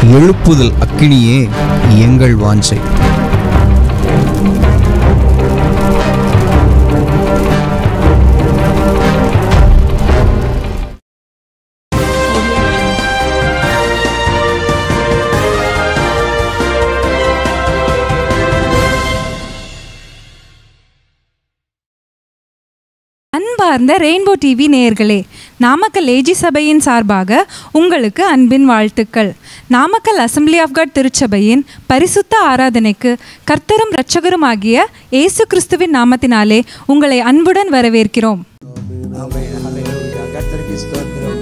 எழுப்புதல் அக்கினியே எங்கள் வாஞ்சை அன்பார்ந்த ரெயின்போ டிவி நேயர்களே நாமக்கல் ஏஜி சபையின் சார்பாக உங்களுக்கு அன்பின் வாழ்த்துக்கள் நாமக்கல் அசம்பிளி ஆஃப் காட் திருச்சபையின் பரிசுத்த ஆராதனைக்கு கர்த்தரும் இரட்சகரும் ஆகிய இயேசு கிறிஸ்துவின் நாமத்தினாலே உங்களை அன்புடன் வரவேற்கிறோம் ஆமென் ஹalleluya கர்த்தருக்கு ஸ்தோத்திரம்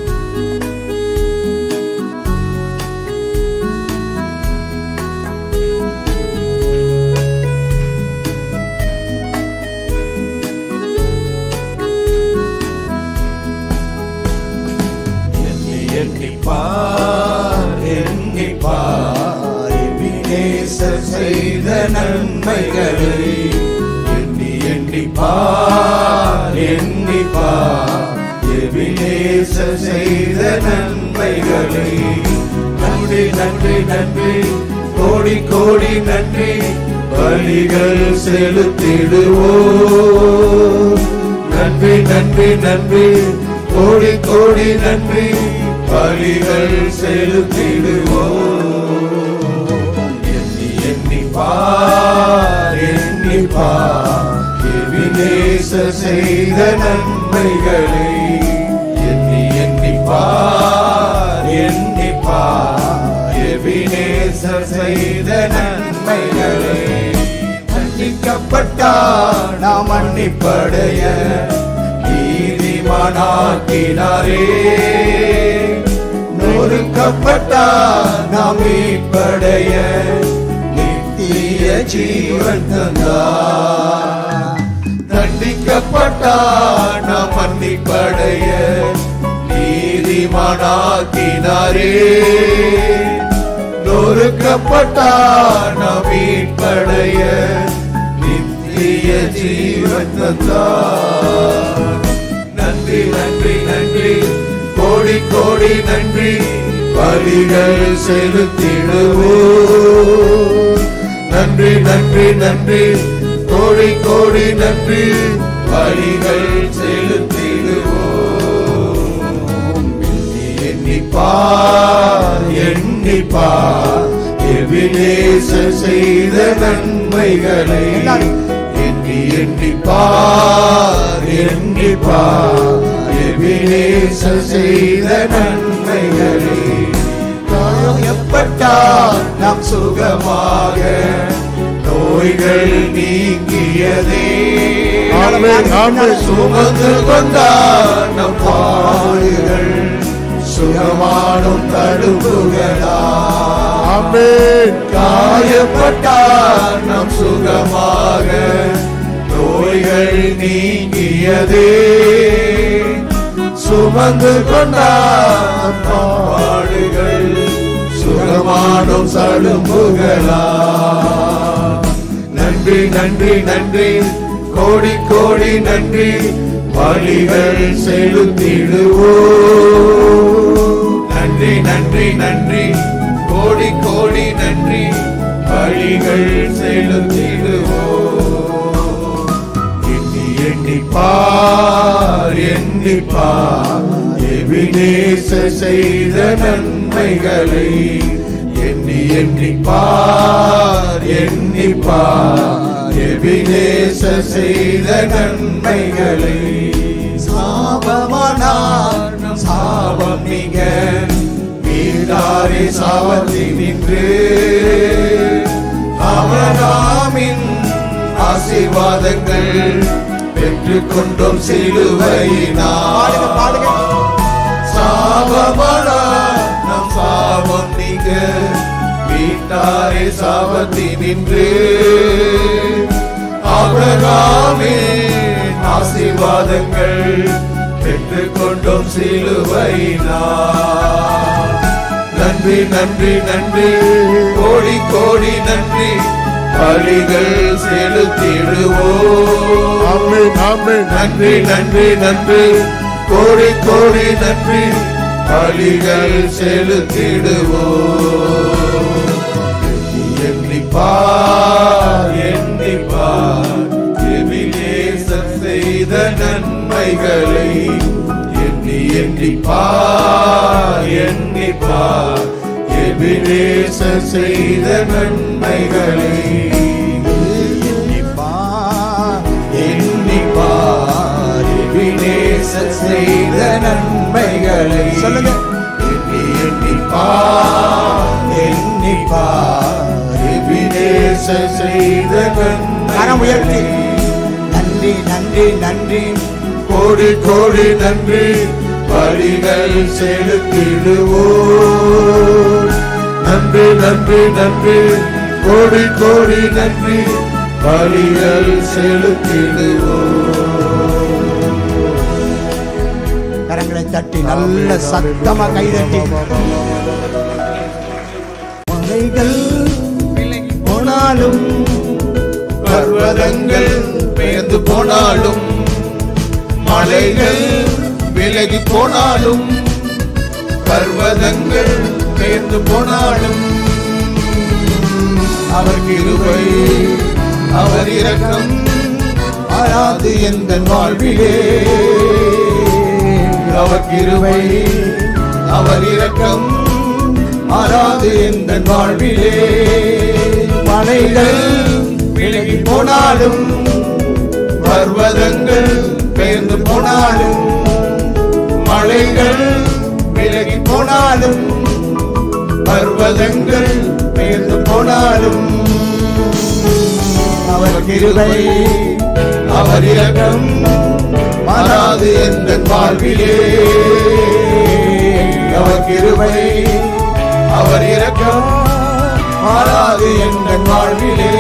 எண்ணி எண்ணி பார் எண்ணி பார் எபினேசர் செய்த நன்மைகளை எண்ணி எண்ணி பார் எண்ணி பார் எபினேசர் செய்த நன்மைகளை நன்றி நன்றி நன்றி கோடி கோடி நன்றி பலிகள் செலுத்திடுவோம் நன்றி நன்றி நன்றி கோடி கோடி நன்றி பலிகள் செலுத்திடுவோம் எண்ணி எண்ணி பார் எண்ணி பார் எவினேச செய்த நன்மைகளை எண்ணி எண்ணி பார் எண்ணி பார் எவினேச செய்த நன்மைகளை மன்னிக்கப்பட்டார் நாம் மன்னிப்படைய நீதிமானாக்கினாரே நொறுக்கப்பட்டார் நாம் மீட்படைய நித்திய ஜீவன் தந்தார் தண்டிக்கப்பட்டார் நாம் மன்னிப்படைய நீதிமானாக்கினாரே நொறுக்கப்பட்டார் நாம் மீட்படைய நித்திய ஜீவன் தந்தார் நன்றி நன்றி நன்றி கோடி கோடி நன்றி பலிகள் செலுத்திடுவோம் நன்றி நன்றி நன்றி கோடி கோடி நன்றி பலிகள் செலுத்திடுவோம் எண்ணி எண்ணி பார் எண்ணி பார் எவினேச செய்த நன்மைகளை எண்ணி எண்ணி பார் எண்ணி பார் எவினேச செய்த நன்மைகளை காயப்பட்டார் நாம் சுகமாக நோய்கள் நீங்கியதே ஆமென், ஆமென். சுமந்து கொண்டார் நம் பாடுகள் சுகமானும் தடுப்புகளா ஆமென் காயப்பட்டார் நம் சுகமாக நோய்கள் நீங்கியதே சுமந்து கொண்டார் பாடுகள் சுகமானும் சடும்புகளா நன்றி நன்றி நன்றி கோடி கோடி நன்றி பலிகள் செலுத்திடுவோம் நன்றி நன்றி நன்றி கோடி கோடி நன்றி பலிகள் செலுத்திடுவோம் எண்ணி எண்ணி பார் எண்ணி பார் எவினேச செய்த நன்மைகளை எண்ணி எண்ணி பார் எண்ணி பார் எவினேச செய்த நன்மைகளை சாபமானார் நம் சாபம் மிக மீண்டாரே சாவத்தி நின்று அவராமின் ஆசீர்வாதங்கள் பெற்றுக் கொண்டோம் சிலுவையினால் சாபமானார் நம் சாபம் நீங்க வீட்டாரே சாபத்தி நின்று ஆபிரகாமே ஆசீர்வாதங்கள் பெற்றுக் கொண்டோம் சிலுவையினால் நன்றி நன்றி நன்றி கோடி கோடி நன்றி பலிகள் செலுத்திடுவோம் ஆமென் ஆமென் நன்றி நன்றி நன்றி கோடி கோடி நன்றி பலிகள் செலுத்திடுவோம் எண்ணிப்பார் எண்ணிப்பார் எபினேசர் செய்த நன்மைகளை எண்ணி எண்ணிப்பார் எண்ணிப்பார் எபினேசர் செய்த நன்மைகளை எண்ணிப்பார் எண்ணிப்பார் எபினேசர் செய்த நன்மைகளை சொல்லுங்க எண்ணி எண்ணிப்பார் எண்ணிப்பார் எபினேசர் செய்த கரம் உயர்த்தி நன்மைகளை நன்றி நன்றி நன்றி கோடி கோடி நன்றி பலிகள் செலுத்திடுவோம் நன்றி நன்றி நன்றி கோடி கோடி நன்றி பலிகள் செலுத்திடுவோம் கரங்களை தட்டி நல்ல சத்தமா கைதட்டி மலைகள் போனாலும் பர்வதங்கள் பெயர்ந்து போனாலும் மலைகள் விலகி போனாலும் பர்வதங்கள் பெயர்ந்து போனாலும் அவர் கிருபை அவர் இரக்கம் ஆராது எந்த வாழ்விலே அவர் கிருபை அவர் இரக்கம் ஆராது எந்த வாழ்விலே மலைகள் விலகி போனாலும் பர்வதங்கள் பெயர்ந்து போனாலும் மலைகள் விலகி போனாலும் பர்வதங்கள் பெயர்ந்து போனாலும் அவர் கிருபை அவர் இரக்கம் மாறாது எந்த வாழ்விலே அவர் கிருபை அவர் இரக்கம் மாறாது எந்த வாழ்விலே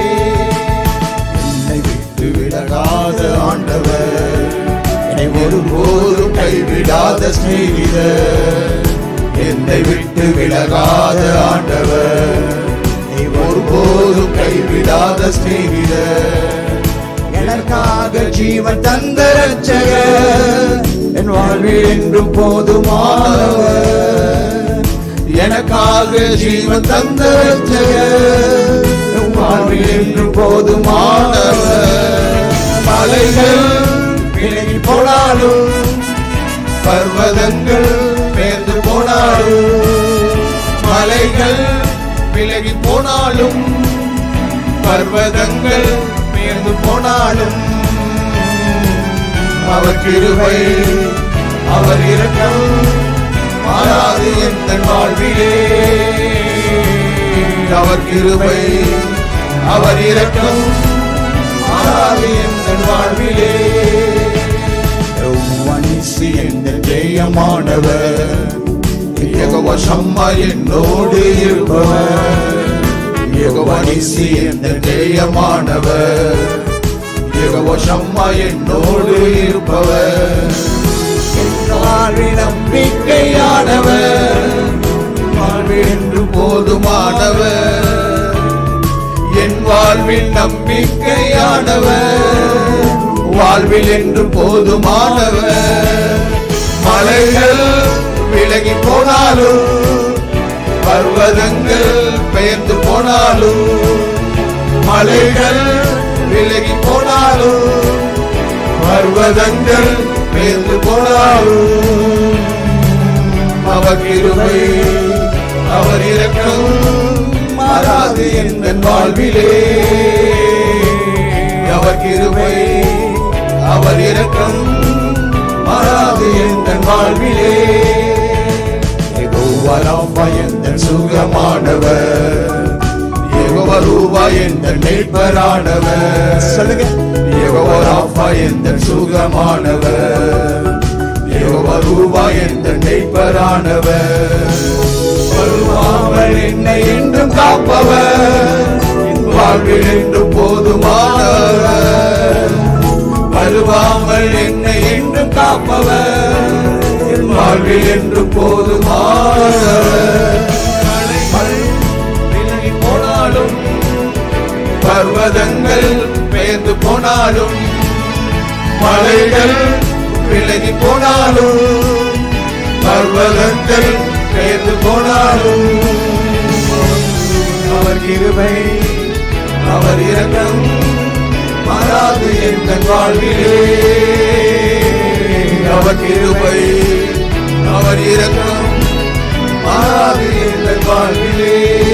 என்னை விட்டு விலகாத ஆண்டவர் என்னை ஒருபோதும் கைவிடாத சிநேகிதர் என்னை விட்டு விலகாத ஆண்டவர் என்னை ஒருபோதும் கைவிடாத சிநேகிதர் எனக்காக ஜீவன் தந்த ரட்சகர் என் வாழ்வில் என்றும் போதுமானவர் எனக்காக ஜீவன் தந்த ரட்சகர் என் வாழ்வில் என்றும் போதுமானவர் மலைகள் விலகி போனாலும் பர்வதங்கள் பெயர்ந்து போனாலும் மலைகள் விலகி போனாலும் பர்வதங்கள் பெயர்ந்து போனாலும் அவர் கிருபை அவர் இரக்கம் மாறாது எந்த வாழ்விலே அவர் கிருபை அவர் இரக்கம் மாறாது எந்த வாழ்விலே மனுஷி எந்த ஜெயமானவர் யெகோவா சம்மா என்னோடு இருப்பவர் யெகோவா நிசி எந்த ஜெயமானவர் யெகோவா சம்மா என்னோடு இருப்பவர் என் வாழ்வில் நம்பிக்கையானவர் வாழ்வில் என்று போதுமானவர் என் வாழ்வில் நம்பிக்கையானவர் வாழ்வில் என்று போதுமானவர் மலைகள் விலகி போனாலும் பர்வதங்கள் பெயர்ந்து போனாலும் மலைகள் விலகி போனாலும் பர்வதங்கள் பெயர்ந்து போனாலும் அவர் கிருபை அவர் இரக்கம் மாறாது எந்த வாழ்விலே அவர் கிருபை அவர் இரக்கம் மாறாது எந்த வாழ்விலே யெகோவா எந்த சுகமானவர் யெகோவா ரூபா எந்த நெய்ப்பரானவர் சொல்லுங்க யெகோவா ராஃபா எந்த சுகமானவர் யெகோவா ரூபா எந்த நெய்ப்பரானவர் வருவாமல் என்னை என்றும் காப்பவர் என் வாழ்வில் என்றும் போதுமானவர் வருவாமல் என்னை என்றும் காப்பவர் என் வாழ்வில் என்றும் போதுமானவர் மலைகள் விலகி போனாலும் பர்வதங்கள் பெயர்ந்து போனாலும் மலைகள் விலகி போனாலும் பர்வதங்கள் பெயர்ந்து போனாலும் அவர் கிருபை கிருபை அவர் இரக்கம் மாறாது எங்கள் வாழ்விலே அவர் கிருபை அவர் இரக்கம் மாறாது எங்கள் வாழ்விலே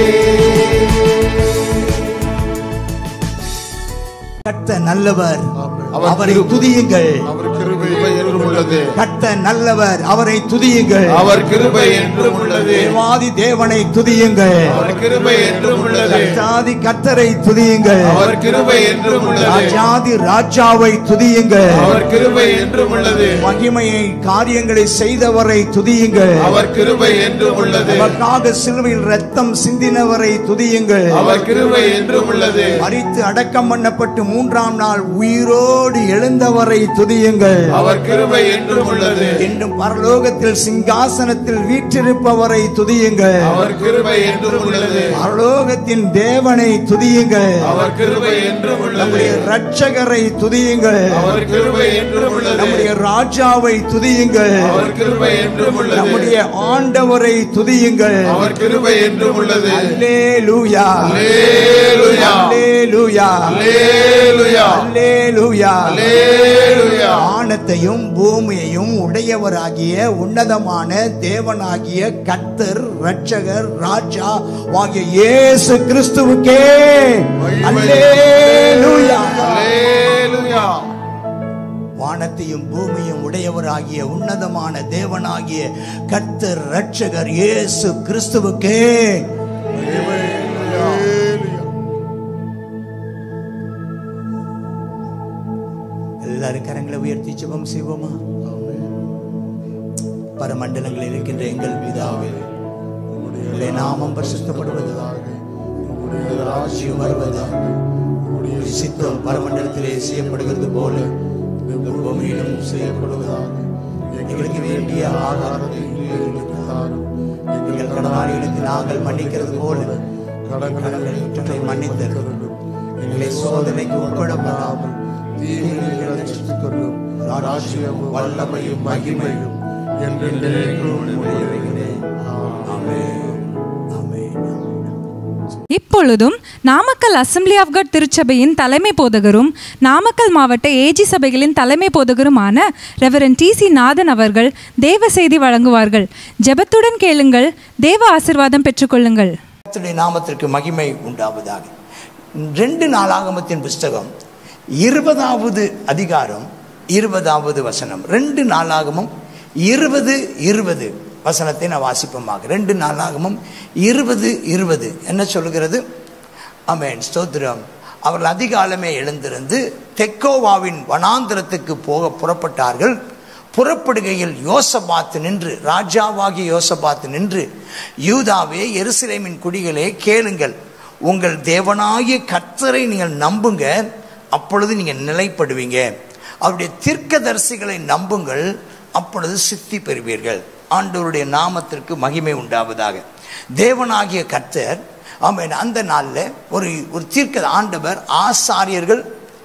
கர்த்த நல்லவர் அவர் அவரை கிருபை- துதியுங்கள் அவர் கிருபை என்றும் உள்ளது கர்த்த நல்லவர் அவரை துதியுங்கள் அவர் கிருபை என்றும் உள்ளது தேவாதி தேவனை துதியுங்கள் அவர் கிருபை என்றும் உள்ளது கர்த்தாதி கர்த்தரை துதியுங்கள் அவர் கிருபை என்றும் உள்ளது ராஜாதி ராஜாவை துதியுங்கள் அவர் கிருபை என்றும் உள்ளது மகிமையை காரியங்களை செய்தவரை துதியுங்கள் அவர் கிருபை என்றும் உள்ளது நமக்காக சிலுவையில் ரத்தம் சிந்தினவரை துதியுங்கள் அவர் கிருபை என்றும் உள்ளது மரித்து அடக்கம் பண்ணப்பட்டு மூன்றாம் நாள் உயிரோடு எழுந்தவரை துதியுங்கள் அவர் கிருபை என்றும் உள்ளது இன்றும் பரலோகத்தில் சிங்காசனத்தில் வீற்றிருப்பவரை துதியுங்கள் அவர் கிருபை என்றும் உள்ளது பரலோகத்தின் தேவனை துதியுங்கள் அவர் கிருபை என்றும் உள்ளது நம்முடைய இரட்சகரை துதியுங்கள் அவர் கிருபை என்றும் உள்ளது நம்முடைய ராஜாவை துதியுங்கள் அவர் கிருபை என்றும் உள்ளது நம்முடைய ஆண்டவரை துதியுங்கள் அவர் கிருபை என்றும் உள்ளது அல்லேலூயா அல்லேலூயா அல்லேலூயா அல்லேலூயா அல்லேலூயா அல்லேலூயா வானத்தையும் பூமியையும் உடையவராகிய உன்னதமான தேவனாகிய கர்த்தர் இரட்சகர் ராஜா ஆகிய இயேசு கிறிஸ்துவுக்கே அல்லேலூயா அல்லேலூயா வானத்தையும் பூமியும் உடையவராகிய உன்னதமான தேவனாகிய கர்த்தர் இரட்சகர் இயேசு கிறிஸ்துவுக்கே எல்லாரும் கரங்களை உயர்த்தி ஜெபம் செய்வோமா பரமண்டலங்களில் இருக்கின்ற எங்கள் பிதாவே உம்முடைய நாமம் பரிசுத்தப்படுவதாக உம்முடைய ராஜ்யம் வருவதாக உம்முடைய சித்தம் பரமண்டலத்திலே செய்யப்படுகிறது போல இந்த பூமியிலும் செய்யப்படுவதாக எங்களுக்கு வேண்டிய ஆகாரத்தை இன்று எங்களுக்கு தாரும் எங்கள் கடனாளிகளுக்கு நாங்கள் மன்னிக்கிறது போல கடன்களை குற்றங்களை மன்னித்தருளும் எங்களை சோதனைக்கு உட்படப்படாமல் தீமையை ரட்சித்துக் கொள்ளும் ராஜ்யமும் வல்லமையும் மகிமையும் என்றென்றைக்கும் உடையவைகளே. ஆமென். ஆமென். இப்பொழுதும் நாமக்கல் அசெம்பிளி ஆஃப் காட் திருச்சபையின் தலைமை போதகரும் நாமக்கல் மாவட்ட ஏஜி சபைகளின் தலைமை போதகருமான ரெவரன் டி சி நாதன் அவர்கள் தேவ செய்தி வழங்குவார்கள் ஜெபத்துடன் கேளுங்கள் தேவ ஆசிர்வாதம் பெற்றுக்கொள்ளுங்கள் கர்த்தருடைய நாமத்திற்கு மகிமை உண்டாவதாக ரெண்டு நாளாகமத்தின் புஸ்தகம் இருபதாவது அதிகாரம் இருபதாவது வசனம் ரெண்டு நாளாகமும் இருபது இருபது வசனத்தை நான் வாசிப்போமாக ரெண்டு நாளாகமும் இருபது இருபது என்ன சொல்லுகிறது அமேன் ஸ்தோத்திரம் அவர்கள் அதிகாலமே எழுந்திருந்து தெக்கோவாவின் வனாந்திரத்துக்கு போக புறப்பட்டார்கள் புறப்படுகையில் யோசபாத்து நின்று ராஜாவாகிய யோசபாத்து நின்று யூதாவே எருசலேமின் குடிகளே கேளுங்கள் உங்கள் தேவனாகிய கர்த்தரை நீங்கள் நம்புங்க அப்பொழுது நீங்கள் நிலைப்படுவீங்க அவருடைய தீர்க்கதரிசிகளை நம்புங்கள் அப்பொழுது சித்தி பெறுவீர்கள் ஆண்டவருடைய நாமத்திற்கு மகிமை உண்டாவதாக தேவனாகிய கர்த்தர் ஆமென் அந்த நாளில் ஒரு ஒரு தீர்க்க ஆண்டவர் ஆசாரியர்கள்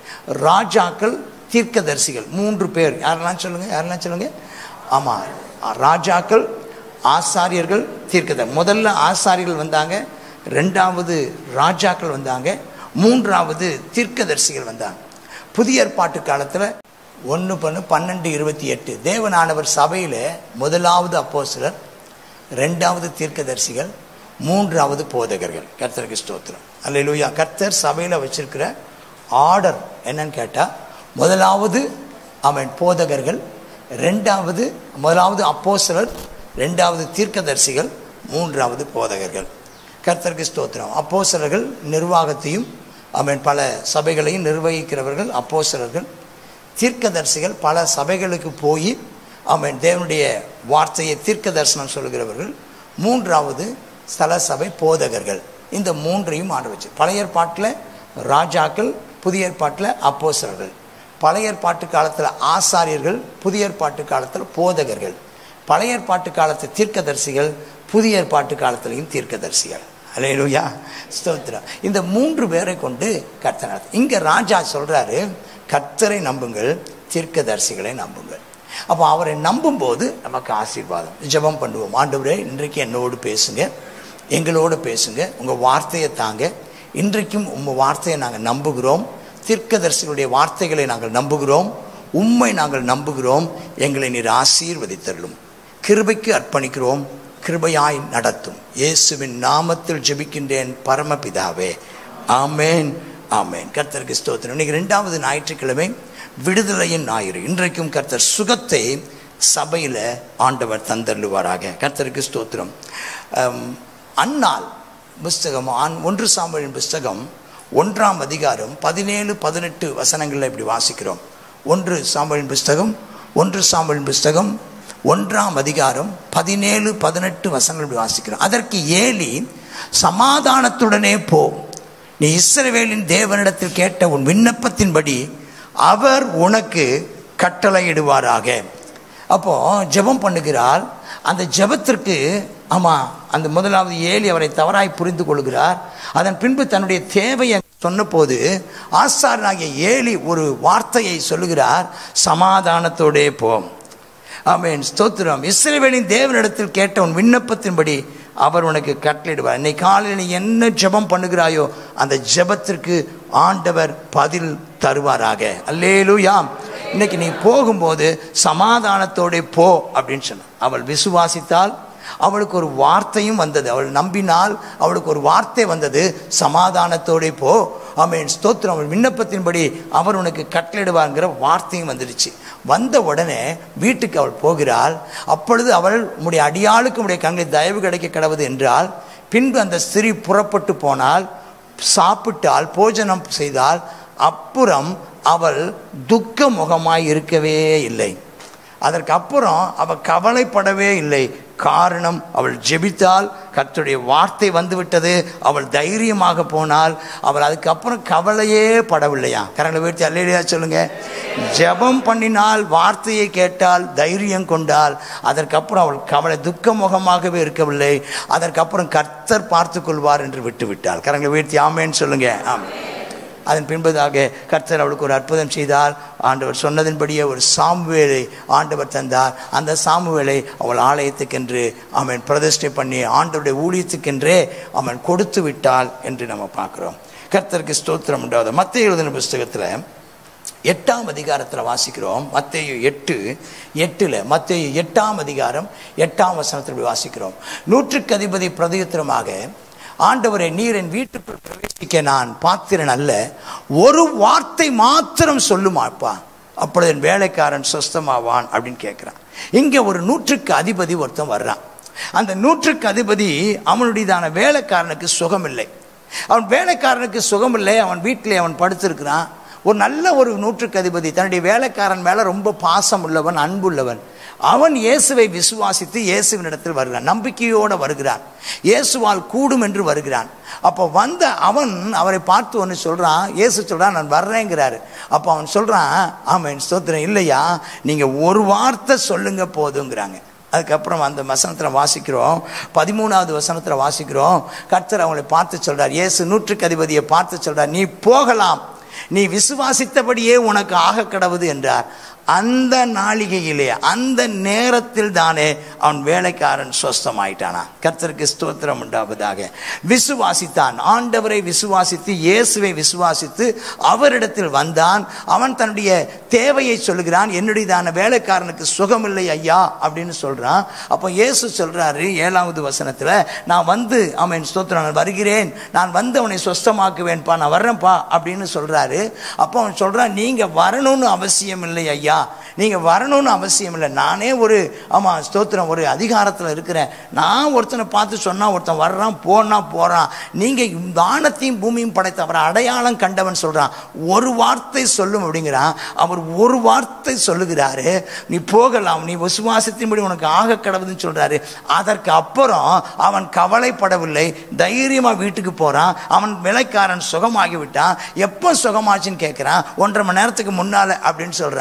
ராஜாக்கள் தீர்க்கதரிசிகள் மூன்று பேர் யாரெல்லாம் சொல்லுங்க யாரெல்லாம் சொல்லுங்க ஆமா ராஜாக்கள் ஆசாரியர்கள் தீர்க்கதர் முதல்ல ஆசாரியர்கள் வந்தாங்க ரெண்டாவது ராஜாக்கள் வந்தாங்க மூன்றாவது தீர்க்கதரிசிகள் வந்தாங்க புதிய ஏற்பாட்டு காலத்தில் ஒன்று பண்ணு பன்னெண்டு இருபத்தி எட்டு தேவனானவர் சபையில் முதலாவது அப்போஸ்தலர் ரெண்டாவது தீர்க்கதரிசிகள் மூன்றாவது போதகர்கள் கர்த்தருக்கு ஸ்தோத்திரம் அல்லேலூயா கர்த்தர் சபையில் வச்சிருக்கிற ஆர்டர் என்னன்னு கேட்டால் முதலாவது அவன் போதகர்கள் ரெண்டாவது முதலாவது அப்போஸ்தலர் ரெண்டாவது தீர்க்கதரிசிகள் மூன்றாவது போதகர்கள் கர்த்தருக்கு ஸ்தோத்திரம் அப்போஸ்தலர்கள் நிர்வாகத்தையும் அவன் பல சபைகளையும் நிர்வகிக்கிறவர்கள் அப்போஸ்தலர்கள் தீர்க்கதரிசிகள் பல சபைகளுக்கு போய் அவன் தேவனுடைய வார்த்தையை தீர்க்க தரிசனம் சொல்கிறவர்கள் மூன்றாவது ஸ்தல சபை போதகர்கள் இந்த மூன்றையும் ஆண்டு வச்சு பழைய ஏற்பாட்டில் ராஜாக்கள் புதிய ஏற்பாட்டில் அப்போஸ்தலர்கள் பழைய ஏற்பாட்டு காலத்தில் ஆசாரியர்கள் புதிய ஏற்பாட்டு காலத்தில் போதகர்கள் பழைய ஏற்பாட்டு காலத்து தீர்க்கதரிசிகள் புதிய ஏற்பாட்டு காலத்திலையும் தீர்க்கதரிசிகள் அலையலுயா ஸ்தோத்திரம் இந்த மூன்று பேரை கொண்டு கர்த்தர் நடத்து இங்க ராஜா சொல்றாரு கர்த்தரை நம்புங்கள் தீர்க்கதரிசிகளை நம்புங்கள் அப்போ அவரை நம்பும்போது நமக்கு ஆசீர்வாதம் ஜெபம் பண்ணுவோம் ஆண்டவரே இன்றைக்கு என்னோடு பேசுங்க எங்களோடு பேசுங்க உங்க வார்த்தையை தாங்க இன்றைக்கும் உம் வார்த்தையை நாங்கள் நம்புகிறோம் தீர்க்கதரிசிகளுடைய வார்த்தைகளை நாங்கள் நம்புகிறோம் உம்மை நாங்கள் நம்புகிறோம் எங்களை நீர் ஆசீர்வதித்தருளும் கிருபைக்கு அர்ப்பணிக்கிறோம் கிருபையாய் நடத்தும் இயேசுவின் நாமத்தில் ஜெபிக்கின்றேன் பரமபிதாவே ஆமேன் ஆமேன் கர்த்தருக்கு ஸ்தோத்திரம் இன்னைக்கு ரெண்டாவது ஞாயிற்றுக்கிழமை விடுதலையின் ஞாயிறு இன்றைக்கும் கர்த்தர் சுகத்தை சபையில் ஆண்டவர் தந்தருளுவாராக கர்த்தருக்கு ஸ்தோத்திரம் அம், அன்னாள் புஸ்தகம் ஆண் ஒன்று சாம்பலின் புஸ்தகம் ஒன்றாம் அதிகாரம் பதினேழு பதினெட்டு வசனங்களில் இப்படி வாசிக்கிறோம் ஒன்று சாம்பலின் புஸ்தகம் ஒன்று சாம்பலின் புஸ்தகம் ஒன்றாம் அதிகாரம் பதினேழு பதினெட்டு வசனங்கள் இப்படி வாசிக்கிறோம் அதற்கு ஏலி சமாதானத்துடனே போ நீ இஸ்ரவேலின் தேவனிடத்தில் கேட்ட உன் விண்ணப்பத்தின்படி அவர் உனக்கு கட்டளையிடுவாராக அப்போ ஜெபம் பண்ணுகிறாள் அந்த ஜெபத்திற்கு ஆமா அந்த முதலாவது ஏலி அவரை தவறாய் புரிந்து கொள்கிறார் அதன் பின்பு தன்னுடைய தேவையை சொன்னபோது ஆசாரனாகிய ஏலி ஒரு வார்த்தையை சொல்லுகிறார் சமாதானத்தோடே போம் ஆமென் ஸ்தோத்திரம் இஸ்ரவேலின் தேவனிடத்தில் கேட்ட உன் விண்ணப்பத்தின்படி அவர் உனக்கு கட்டளையிடுவார் இன்னைக்கு காலையில் நீ என்ன ஜெபம் பண்ணுகிறாயோ அந்த ஜெபத்திற்கு ஆண்டவர் பதில் தருவாராக அல்லேலூயாம் இன்னைக்கு நீ போகும்போது சமாதானத்தோட போ அப்படின்னு சொன்னான் அவள் விசுவாசித்தால் அவளுக்கு ஒரு வார்த்தையும் வந்தது அவள் நம்பினால் அவளுக்கு ஒரு வார்த்தை வந்தது சமாதானத்தோட போ ஆமென் ஸ்தோத்திரம் அவள் விண்ணப்பத்தின்படி அவர் உனக்கு கட்டளிடுவாங்கிற வார்த்தையும் வந்துடுச்சு வந்த உடனே வீட்டுக்கு அவள் போகிறாள் அப்பொழுது அவள் உம்முடைய அடியாளுக்கு உடைய கண்களில் தயவு கிடைக்க கிடவது என்றால் பின்பு அந்த ஸ்திரீ புறப்பட்டு போனால் சாப்பிட்டால் போஜனம் செய்தால் அப்புறம் அவள் துக்க முகமாய் இருக்கவே இல்லை அதற்கு அப்புறம் அவள் கவலைப்படவே இல்லை காரணம் அவள் ஜெபித்தால் கர்த்தருடைய வார்த்தை வந்துவிட்டது அவள் தைரியமாக போனால் அவள் அதுக்கப்புறம் கவலையே படவில்லையா கரங்களை வீழ்த்தி அல்லையா சொல்லுங்க ஜெபம் பண்ணினால் வார்த்தையை கேட்டால் தைரியம் கொண்டால் அதற்கப்புறம் அவள் கவலை துக்க முகமாகவே இருக்கவில்லை அதற்கப்புறம் கர்த்தர் பார்த்து கொள்வார் என்று விட்டுவிட்டாள் கரங்களை வீழ்த்தி ஆமேன்னு சொல்லுங்க ஆமாம் அதன் பின்பதாக கர்த்தர் அவளுக்கு ஒரு அற்புதம் செய்தார் ஆண்டவர் சொன்னதின்படியே ஒரு சாமுவேலை ஆண்டவர் தந்தார் அந்த சாமுவேலை அவள் ஆலயத்துக்கென்று அவன் பிரதிஷ்டை பண்ணி ஆண்டவருடைய ஊழியத்துக்கென்றே அவன் கொடுத்து விட்டாள் என்று நம்ம பார்க்குறோம் கர்த்தருக்கு ஸ்தோத்திரம் உண்டாவது மத்திய எழுதின புஸ்தகத்தில் எட்டாம் அதிகாரத்தில் வாசிக்கிறோம் மத்தேயு எட்டு எட்டில் மத்தேயு எட்டாம் அதிகாரம் எட்டாம் வசனத்தில் இப்படி வாசிக்கிறோம் நூற்றுக்கு அதிபதி பிரதியுத்தரமாக ஆண்டவரை நீர் என் வீட்டுக்குள் பிரவேசிக்க நான் பாத்திரன் அல்ல ஒரு வார்த்தை மாத்திரம் சொல்லுமாப்பா அப்பொழுது என் வேலைக்காரன் சொஸ்தமாவான் அப்படின்னு கேட்குறான் இங்கே ஒரு நூற்றுக்கு அதிபதி ஒருத்தன் வர்றான் அந்த நூற்றுக்கு அதிபதி அவனுடையதான வேலைக்காரனுக்கு சுகமில்லை அவன் வேலைக்காரனுக்கு சுகமில்லை அவன் வீட்டிலே அவன் படுத்திருக்கிறான் ஒரு நல்ல ஒரு நூற்றுக்கு அதிபதி தன்னுடைய வேலைக்காரன் மேலே ரொம்ப பாசம் உள்ளவன் அன்புள்ளவன் அவன் இயேசுவை விசுவாசித்து இயேசுவினிடத்தில் வருகிறான் நம்பிக்கையோடு வருகிறான் இயேசுவால் கூடும் என்று வருகிறான் அப்போ வந்த அவன் அவரை பார்த்து ஒன்று சொல்கிறான் இயேசு சொல்கிறான் நான் வர்றேங்கிறாரு அப்போ அவன் சொல்கிறான் ஆமாம் ஸ்தோத்திரம் இல்லையா நீங்கள் ஒரு வார்த்தை சொல்லுங்க போதுங்கிறாங்க அதுக்கப்புறம் அந்த வசனத்தில் வாசிக்கிறோம் பதிமூணாவது வசனத்தில் வாசிக்கிறோம் கர்த்தர் அவங்களை பார்த்து சொல்றார் இயேசு நூற்றுக்கு அதிபதியை பார்த்து சொல்றார் நீ போகலாம் நீ விசுவாசித்தபடியே உனக்கு ஆக கடவுது என்றார் அந்த நாளிகையிலே அந்த நேரத்தில் தானே அவன் வேலைக்காரன் சொஸ்தமாயிட்டானா கர்த்தருக்கு ஸ்தோத்திரம் உண்டாவதாக விசுவாசித்தான் ஆண்டவரை விசுவாசித்து இயேசுவை விசுவாசித்து அவரிடத்தில் வந்தான் அவன் தன்னுடைய தேவையை சொல்லுகிறான் என்னுடையதான வேலைக்காரனுக்கு சுகமில்லை ஐயா அப்படின்னு சொல்றான் அப்போ இயேசு சொல்றாரு ஏழாவது வசனத்துல நான் வந்து அவன் ஸ்தோத்திரம் நான் வருகிறேன் நான் வந்து அவனை சொஸ்தமாக்குவேன்ப்பா நான் வர்றேன்ப்பா அப்படின்னு சொல்றாரு அப்போ அவன் சொல்றான் நீங்க வரணும்னு அவசியம் இல்லை ஐயா நீங்க வரணும்னு அவசியம் இல்லை நானே ஒரு ஆமா ஸ்தோத்திரம் ஒரு அதிகாரத்தில் இருக்கிறேன் நான் ஒருத்தனை பார்த்து சொன்னா ஒருத்தன் வர்றான் போனா போறான் நீங்க வானத்தையும் பூமியும் படைத்த அவர் அடையாளம் கண்டவன் சொல்றான் ஒரு வார்த்தை சொல்லும் அப்படிங்கிறான் அவர் ஒரு வார்த்தை சொல்லுகிறாரு நீ போகலாம் நீ விசுவாசத்தின்படி உனக்கு ஆக கடவுதுன்னு சொல்றாரு அதற்கு அப்புறம் அவன் கவலைப்படவில்லை தைரியமா வீட்டுக்கு போறான் அவன் விலைக்காரன் சுகமாகி விட்டான் எப்போ சுகமாச்சுன்னு கேட்கிறான் ஒன்றரை மணி நேரத்துக்கு முன்னால அப்படின்னு சொல்றான்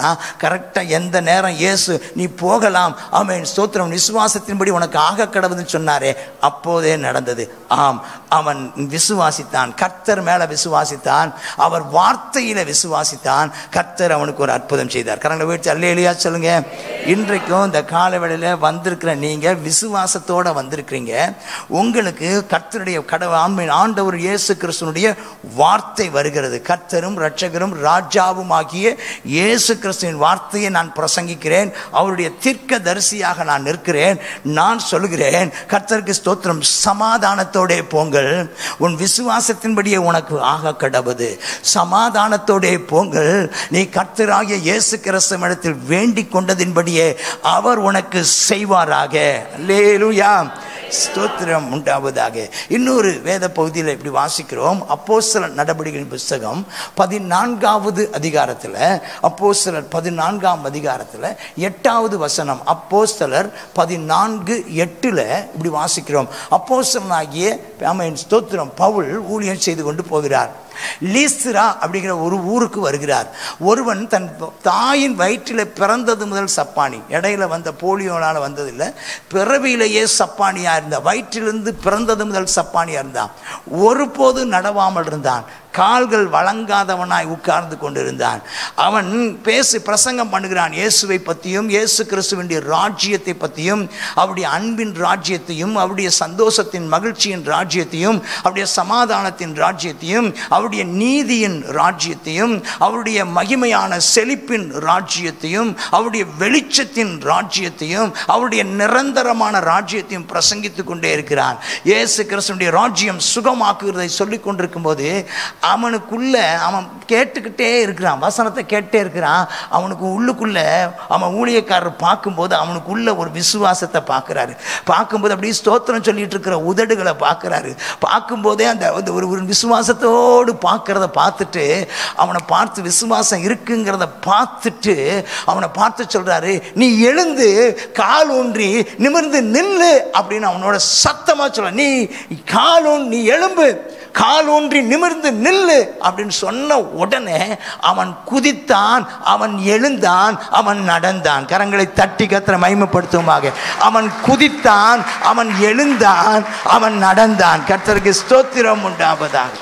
கரெக்டாக எந்த நேரம் இயேசு நீ போகலாம் ஆமென் ஸ்தோத்திரம் விசுவாசத்தின்படி உனக்கு ஆக கடவுதுன்னு சொன்னாரே அப்போதே நடந்தது ஆம் அவன் விசுவாசித்தான் கர்த்தர் மேல விசுவாசித்தான் அவர் வார்த்தையில விசுவாசித்தான் கர்த்தர் அவனுக்கு ஒரு அற்புதம் செய்தார் கரங்களை வீழ்ச்சி அல்லையா சொல்லுங்க இன்றைக்கும் இந்த காலவேளையில வந்திருக்கிற நீங்க விசுவாசத்தோட வந்திருக்கிறீங்க உங்களுக்கு கர்த்தருடைய கடவுள் ஆண்மை ஆண்டவர் இயேசு கிறிஸ்துனுடைய வார்த்தை வருகிறது கர்த்தரும் இரட்சகரும் ராஜாவும் ஆகிய இயேசு கிறிஸ்துவின் வார்த்தையை நான் பிரசங்கிக்கிறேன் அவருடைய தீர்க்க தரிசியாக நான் நிற்கிறேன் நான் சொல்கிறேன் கர்த்தருக்கு ஸ்தோத்திரம் சமாதானத்தோடே போங்கள் உன் விசுவாசத்தின்படியே உனக்கு ஆக கடவுது சமாதானத்தோடே போங்கள் நீ கர்த்தராகிய இயேசு கிறிஸ்துவிடத்தில் வேண்டிக் கொண்டதின்படியே அவர் உனக்கு செய்வாராக அல்லேலூயா ஸ்தோத்திரம் உண்டாவதாக இன்னொரு வேத பகுதியில் இப்படி வாசிக்கிறோம் அப்போஸ்தலர் நடவடிக்கையின் புஸ்தகம் பதினான்காவது அதிகாரத்தில் அப்போஸ்தலர் பதினான்காம் அதிகாரத்தில் எட்டாவது வசனம் அப்போஸ்தலர் பதினான்கு எட்டில் இப்படி வாசிக்கிறோம் அப்போஸ்தலனாகிய ஆமென் ஸ்தோத்திரம் பவுல் ஊழியம் செய்து கொண்டு போகிறார் லீஸ்திரா அப்படிங்கிற ஒரு ஊருக்கு வருகிறார் ஒருவன் தன் தாயின் வயிற்றில் பிறந்தது முதல் சப்பானி இடையில வந்த போலியோனால வந்ததில்லை பிறவியிலேயே சப்பானியா இருந்தா வயிற்றிலிருந்து பிறந்தது முதல் சப்பானியா இருந்தான் ஒருபோது நடவாமல் இருந்தான் கால்கள் வழங்காதவனாய் உட்கார்ந்து கொண்டிருந்தான் அவன் பேசி பிரசங்கம் பண்ணுகிறான் இயேசுவை பற்றியும் இயேசு கிறிஸ்துவனுடைய ராஜ்யத்தை பற்றியும் அவருடைய அன்பின் ராஜ்யத்தையும் அவருடைய சந்தோஷத்தின் மகிழ்ச்சியின் ராஜ்யத்தையும் அவருடைய சமாதானத்தின் ராஜ்யத்தையும் அவருடைய நீதியின் ராஜ்யத்தையும் அவருடைய மகிமையான செழிப்பின் ராஜ்யத்தையும் அவருடைய வெளிச்சத்தின் ராஜ்யத்தையும் அவருடைய நிரந்தரமான ராஜ்யத்தையும் பிரசங்கித்துக் கொண்டே இருக்கிறான் இயேசு கிறிஸ்துவனுடைய ராஜ்யம் சுகமாக்குகிறதை சொல்லிக் கொண்டிருக்கும் போது அவனுக்குள்ள அவன் கேட்டுக்கிட்டே இருக்கிறான் வசனத்தை கேட்டே இருக்கிறான் அவனுக்கு உள்ளுக்குள்ள அவன் ஊழியக்காரர் பார்க்கும்போது அவனுக்குள்ள ஒரு விசுவாசத்தை பார்க்குறாரு பார்க்கும்போது அப்படியே ஸ்தோத்திரம் சொல்லிட்டு இருக்கிற உதடுகளை பார்க்குறாரு பார்க்கும்போதே அந்த அந்த ஒரு ஒரு விசுவாசத்தோடு பார்க்கறத பார்த்துட்டு அவனை பார்த்து விசுவாசம் இருக்குங்கிறத பார்த்துட்டு அவனை பார்த்து சொல்றாரு நீ எழுந்து கால் ஊன்றி நிமிர்ந்து நில்லு அப்படின்னு அவனோட சத்தமா சொல்ல நீ கால் ஊன் நீ எழும்பு கால் ஊன்றி நிமிர்ந்து நில்லு அப்படின்னு சொன்ன உடனே அவன் குதித்தான் அவன் எழுந்தான் அவன் நடந்தான் கரங்களை தட்டி கத்திர மகிமைப்படுத்துமாக அவன் குதித்தான் அவன் எழுந்தான் அவன் நடந்தான் கர்த்தருக்கு ஸ்தோத்திரம் உண்டாவதாக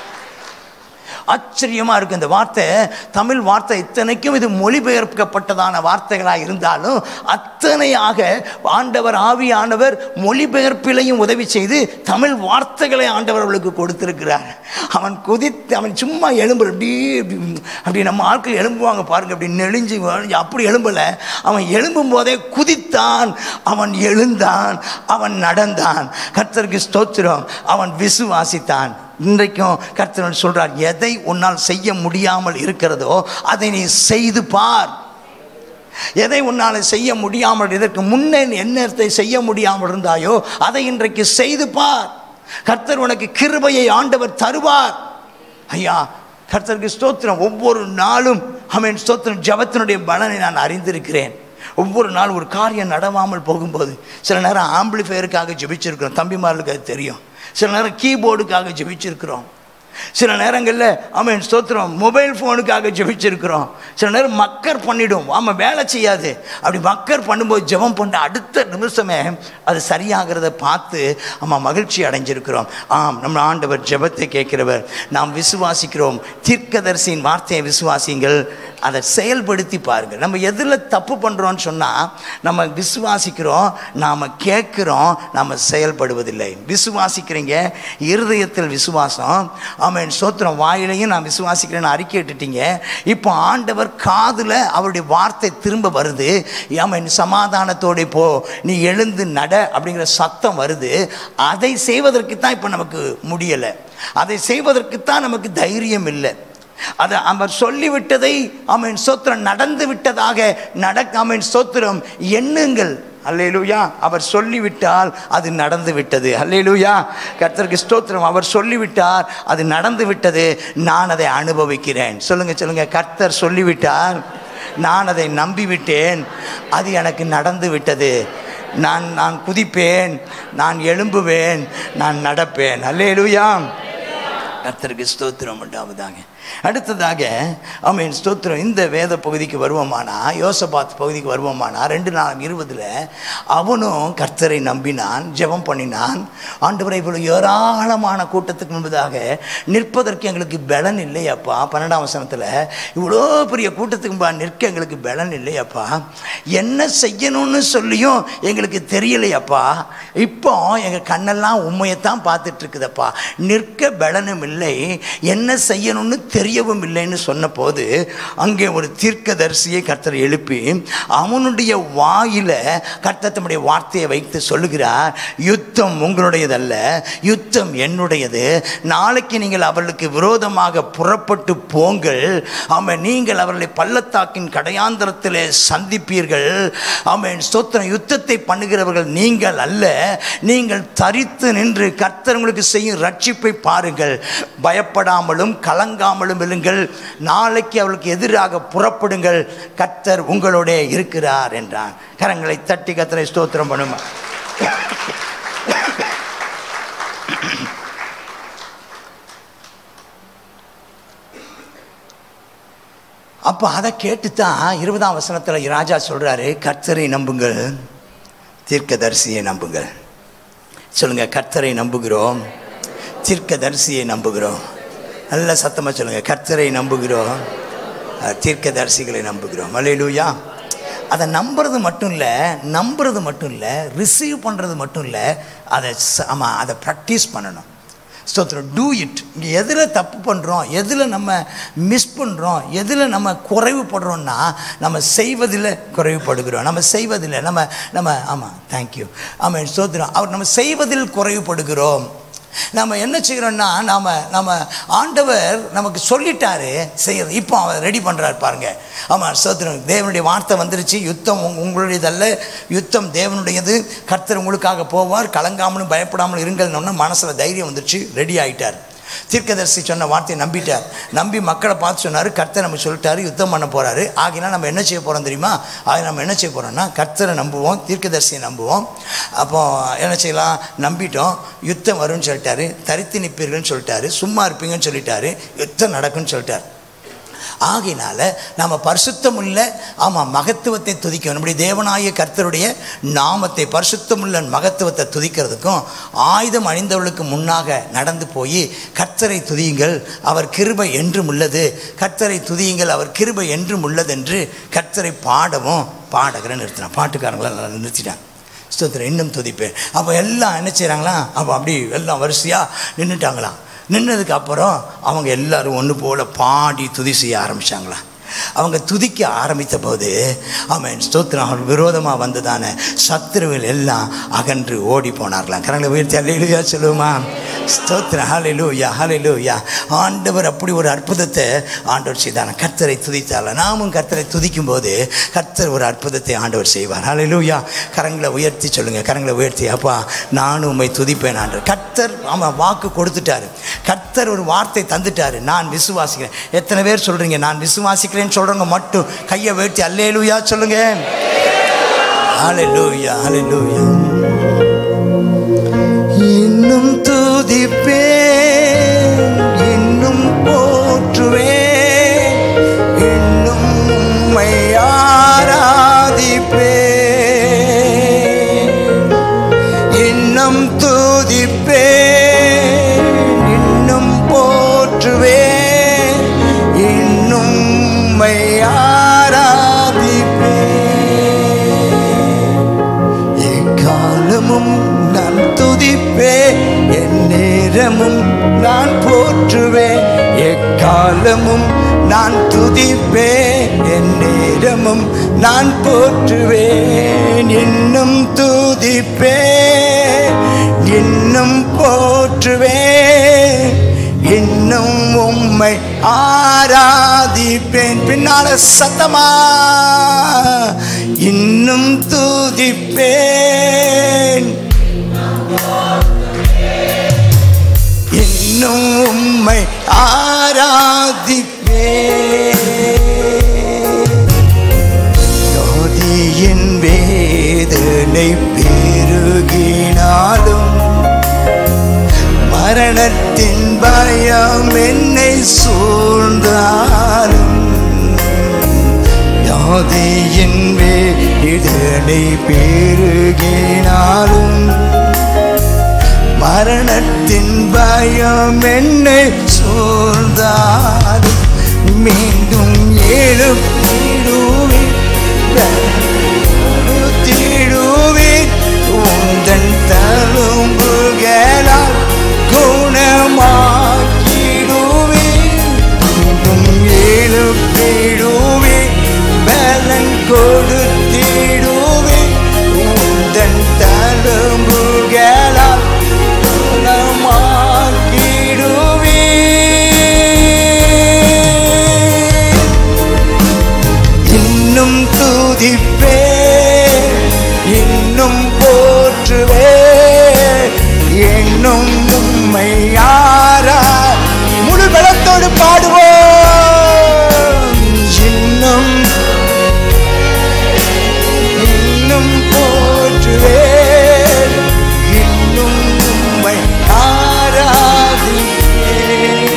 ஆச்சரியமா இருக்கு இந்த வார்த்தை தமிழ் வார்த்தை இத்தனைக்கும் இது மொழிபெயர்க்கப்பட்டதான வார்த்தைகளாக இருந்தாலும் அத்தனையாக ஆண்டவர் ஆவியானவர் மொழிபெயர்ப்பிலையும் உதவி செய்து தமிழ் வார்த்தைகளை ஆண்டவர் அவளுக்கு கொடுத்திருக்கிறார் அவன் குதித்து அவன் சும்மா எழும்பு அப்படி அப்படி நம்ம ஆட்கள் எழும்புவாங்க பாருங்க அப்படி நெளிஞ்சு வளைஞ்சு அப்படி எழும்பல அவன் எழும்பும் போதே குதித்தான் அவன் எழுந்தான் அவன் நடந்தான் கர்த்தருக்கு ஸ்தோத்திரம் அவன் விசுவாசித்தான் இன்றைக்கும் கர்த்தர் சொல்றார் எதை உன்னால் செய்ய முடியாமல் இருக்கிறதோ அதை நீ செய்து பார் எதை உன்னால் செய்ய முடியாமல் இதற்கு முன்னே நீ என்னத்தை செய்ய முடியாமல் இருந்தாயோ அதை இன்றைக்கு செய்து பார் கர்த்தர் உனக்கு கிருபையை ஆண்டவர் தருவார் ஐயா கர்த்தருக்கு ஸ்தோத்திரம் ஒவ்வொரு நாளும் அவன் ஸ்தோத்திரம் ஜபத்தினுடைய பலனை நான் அறிந்திருக்கிறேன் ஒவ்வொரு நாள் ஒரு காரியம் நடவாமல் போகும்போது சில நேரம் ஆம்பிளிஃபையருக்காக ஜெபிச்சிருக்கிறோம் தம்பிமார்களுக்கு அது தெரியும் சில நேரம் கீபோர்டுக்காக ஜெபிச்சிருக்கிறோம் சில நேரங்களில் ஆமாம் ஸ்தோத்திரம் மொபைல் ஃபோனுக்காக ஜெபிச்சிருக்கிறோம் சில நேரம் மக்கர் பண்ணிடும் ஆமாம் வேலை செய்யாது அப்படி மக்கர் பண்ணும்போது ஜெபம் பண்ண அடுத்த நிமிஷமே அது சரியாகிறத பார்த்து ஆமாம் மகிழ்ச்சி அடைஞ்சிருக்கிறோம் ஆம் நம்ம ஆண்டவர் ஜெபத்தை கேட்கிறவர் நாம் விசுவாசிக்கிறோம் தீர்க்கதரிசியின் வார்த்தையை விசுவாசிங்கள் அதை செயல்படுத்தி பாருங்கள் நம்ம எதில் தப்பு பண்ணுறோம்னு சொன்னால் நம்ம விசுவாசிக்கிறோம் நாம் கேட்குறோம் நாம் செயல்படுவதில்லை விசுவாசிக்கிறீங்க இருதயத்தில் விசுவாசம் ஆமென் சோத்திரம் வாயிலையும் நான் விசுவாசிக்கிறேன்னு அறிக்கையிட்டுட்டீங்க இப்போ ஆண்டவர் காதில் அவருடைய வார்த்தை திரும்ப வருது ஆமென் சமாதானத்தோட போ நீ எழுந்து நட அப்படிங்கிற சத்தம் வருது அதை செய்வதற்கு தான் இப்போ நமக்கு முடியலை அதை செய்வதற்கு தான் நமக்கு தைரியம் இல்லை அதை அவர் சொல்லிவிட்டதை அவன் சோத்திரம் நடந்து விட்டதாக நடக்க அவன் சோத்திரம் எண்ணுங்கள் அல்லேலூயா அவர் சொல்லிவிட்டால் அது நடந்து விட்டது அல்லேலூயா கர்த்தருக்கு ஸ்தோத்திரம் அவர் சொல்லிவிட்டார் அது நடந்து விட்டது நான் அதை அனுபவிக்கிறேன் சொல்லுங்க சொல்லுங்க கர்த்தர் சொல்லிவிட்டார் நான் அதை நம்பிவிட்டேன் அது எனக்கு நடந்து விட்டது நான் நான் குதிப்பேன் நான் எழும்புவேன் நான் நடப்பேன் அல்லேலூயா கர்த்தருக்கு ஸ்தோத்திரம் உண்டாவதாங்க அடுத்ததாக ஆமென் ஸ்தோத்திரம் இந்த வேத பகுதிக்கு வருவோமானா யோசபாத் பகுதிக்கு வருவோமானா ரெண்டு நாள் இருபதுல அவனும் கர்த்தரை நம்பினான் ஜெபம் பண்ணினான் ஆண்டவரை இவ்வளவு ஏராளமான கூட்டத்துக்கு முன்பதாக நிற்பதற்கு எங்களுக்கு பலன் இல்லையாப்பா பன்னெண்டாம் வசனத்தில் இவ்வளோ பெரிய கூட்டத்துக்கு முன்பாக நிற்க எங்களுக்கு பலன் இல்லையாப்பா என்ன செய்யணும்னு சொல்லியும் எங்களுக்கு தெரியலையாப்பா இப்போ எங்கள் கண்ணெல்லாம் உண்மையைத்தான் பார்த்துட்டு இருக்குதப்பா நிற்க பலனும் இல்லை என்ன செய்யணும்னு தெரியவும் இல்லைன்னு சொன்னபோது அங்கே ஒரு தீர்க்கதரிசியை கர்த்தர் எழுப்பி அவனுடைய வாயில கர்த்தர் தம்முடைய வார்த்தையை வைத்து சொல்லுகிறார் யுத்தம் உங்களுடையதல்ல யுத்தம் என்னுடையது நாளைக்கு நீங்கள் அவர்களுக்கு விரோதமாக புறப்பட்டு போங்கள் ஆமென் நீங்கள் அவர்களை பள்ளத்தாக்கின் கடையாந்திரத்திலே சந்திப்பீர்கள் ஆமென் ஸ்தோத்திரம் யுத்தத்தை பண்ணுகிறவர்கள் நீங்கள் அல்ல நீங்கள் தரித்து நின்று கர்த்தர் உங்களுக்கு செய்யும் ரட்சிப்பை பாருங்கள் பயப்படாமலும் கலங்காமலும் இருங்கள் நாளைக்கு அவளுக்கு எதிராக புறப்படுங்கள் கர்த்தர் உங்களோட இருக்கிறார் என்றான் கரங்களை தட்டி கர்த்தரை ஸ்தோத்திரம் பண்ணுமா அப்போ அதை கேட்டு தான் இருபதாம் வசனத்தில் ராஜா சொல்கிறாரு கர்த்தரை நம்புங்கள் தீர்க்கதரிசியை நம்புங்கள் சொல்லுங்க கர்த்தரை நம்புகிறோம் தீர்க்கதரிசியை நம்புகிறோம் நல்ல சத்தமாக சொல்லுங்க கர்த்தரை நம்புகிறோம் அஹ், தீர்க்கதரிசிகளை நம்புகிறோம் அல்லேலூயா அதை நம்புறது மட்டும் இல்லை நம்புறது மட்டும் இல்லை ரிசீவ் பண்ணுறது மட்டும் இல்லை அதை ச- ஆமா அதை ப்ராக்டிஸ் பண்ணணும் ஸ்தோத்திரம் டூ இட் இங்கே எதில் தப்பு பண்ணுறோம் எதில் நம்ம மிஸ் பண்ணுறோம் எதில் நம்ம குறைவுபடுறோம்னா நம்ம செய்வதில் குறைவுபடுகிறோம் நம்ம செய்வதில் நம்ம நம்ம ஆமாம் தேங்க்யூ ஆமாம் ஸ்தோத்திரம் அவர் நம்ம செய்வதில் குறைவுபடுகிறோம் நம்ம என்ன செய்கிறோம்னா நாம நம்ம ஆண்டவர் நமக்கு சொல்லிட்டாரு செய்யறது இப்போ அவர் ரெடி பண்ணுறாரு பாருங்க ஆமாம் ஸ்தோத்திரம் தேவனுடைய வார்த்தை வந்துருச்சு யுத்தம் உங்க- உங்களுடையதல்ல யுத்தம் தேவனுடையது கர்த்தர் உங்களுக்காக போவார் கலங்காமலும் பயப்படாமலும் இருங்கள்னு மனசில் தைரியம் வந்துருச்சு ரெடி ஆயிட்டார் தீர்க்கதரிசி சொன்ன வார்த்தையை நம்பிட்டார் நம்பி மக்களை பார்த்து சொன்னார் கர்த்தர் நம்ம சொல்லிட்டாரு யுத்தம் பண்ண போறாரு ஆகினா நம்ம என்ன செய்ய போறோம் தெரியுமா ஆக நம்ம என்ன செய்ய போறோம்னா கர்த்தரை நம்புவோம் தீர்க்கதரிசியை நம்புவோம் அப்போ என்ன செய்யலாம் நம்பிட்டோம் யுத்தம் வரும்னு சொல்லிட்டாரு தரித்து நிற்பீர்கள்னு சொல்லிட்டாரு சும்மா இருப்பீங்கன்னு சொல்லிட்டாரு யுத்தம் நடக்கும்னு சொல்லிட்டாரு ஆகையினால நம்ம பரிசுத்தமுள்ள ஆமாம் மகத்துவத்தை துதிக்கணும் நம்முடைய தேவனாய கர்த்தருடைய நாமத்தை பரிசுத்தமுள்ள மகத்துவத்தை துதிக்கிறதுக்கும் ஆயுதம் அணிந்தவர்களுக்கு முன்னாக நடந்து போய் கர்த்தரை துதியுங்கள் அவர் கிருபை என்றும் உள்ளது கர்த்தரை துதியுங்கள் அவர் கிருபை என்றும் உள்ளதென்று கர்த்தரை பாடவும் பாடகரை நிறுத்தினான் பாட்டுக்காரங்களை நிறுத்திட்டான் ஸ்தோத்திரம் இன்னும் துதிப்பேன் அப்போ எல்லாம் என்ன செய்கிறாங்களா அப்போ அப்படி எல்லாம் வரிசையாக நின்றுட்டாங்களாம் நின்னதுக்கு அப்புறம் அவங்க எல்லாரும் ஒன்று போல பாடி துதி செய்ய ஆரம்பிச்சாங்களாம் அவங்க துதிக்க ஆரம்பித்த போது அவன் ஸ்தோத்திரம் அவர் விரோதமாக வந்ததான சத்துருவில் எல்லாம் அகன்று ஓடி போனார்களாம் கரங்களை உயர்த்தி அல்லையா சொல்லுவோமா ஸ்தோத்திரம் ஹalleluya ஹalleluya ஆண்டவர் அப்படி ஒரு அற்புதத்தை ஆண்டவர் செய்தார் கர்த்தரை துதித்தால நாமும் கர்த்தரை துதிக்கும் போது கர்த்தர் ஒரு அற்புதத்தை ஆண்டவர் செய்வார் ஹalleluya கரங்களை உயர்த்தி சொல்லுங்க கரங்களை உயர்த்தி அப்பா நானும் உம்மை துதிப்பேன் ஆண்டவர் கர்த்தர் ஆமாம் வாக்கு கொடுத்துட்டாரு கர்த்தர் ஒரு வார்த்தை தந்துட்டாரு நான் விசுவாசிக்கிறேன் எத்தனை பேர் சொல்றீங்க நான் விசுவாசிக்கிறேன்னு சொல்றவங்க மட்டும் கையை உயர்த்தி அல்லேலூயா சொல்லுங்க ஹalleluya ஹalleluya இன்னும் துதிப்பேன் இன்னும் போற்றுவேன் இன்னும் உம்மை ஆராதிப்பேன் இன்னும் துதிப்பேன் இன்னும் போற்றுவேன் இன்னும் உம்மை ஆராதிப்பேன் எக்காலமும் நான் துதிப்பேன் என் நேரமும் நான் போற்றுவேன் எக்காலமும் நான் துதிப்பேன் என் நேரமும் நான் போற்றுவேன் இன்னும் துதிப்பேன் இன்னும் போற்றுவேன் இன்னும் உம்மை ஆராதிப்பேன் பின்னால சத்தமா இன்னும் துதிப்பேன் இன்னும் உம்மை ஆராதிப்பேன் ஜோதியின் வேதனை பெருகினாலும் மரண மரணத்தின் பயம் என்னை சூழ்ந்தாலும் யாதியின் வேதனை பெருகினாலும் மரணத்தின் பயம் என்னை சூழ்ந்தாலும் மீண்டும் எழுப்பிடுவேன் தேடுவேன் உந்தன் தழும்புகளால் குணமாக்கிடுவேன் மீண்டும் எழுப்பிடுவேன் பலன் கொடுத்திடுவேன் உந்தன் தழும்புகளால் குணமாக்கிடுவேன் இன்னும் துதிப்பே இன்னும் போற்றுவே என்னும் உம்மை யாரா முழு பலத்தோடு பாடுவோம் இன்னும் இன்னும் போற்றுவே இன்னும் உம்மை ஆராதிப்பேன்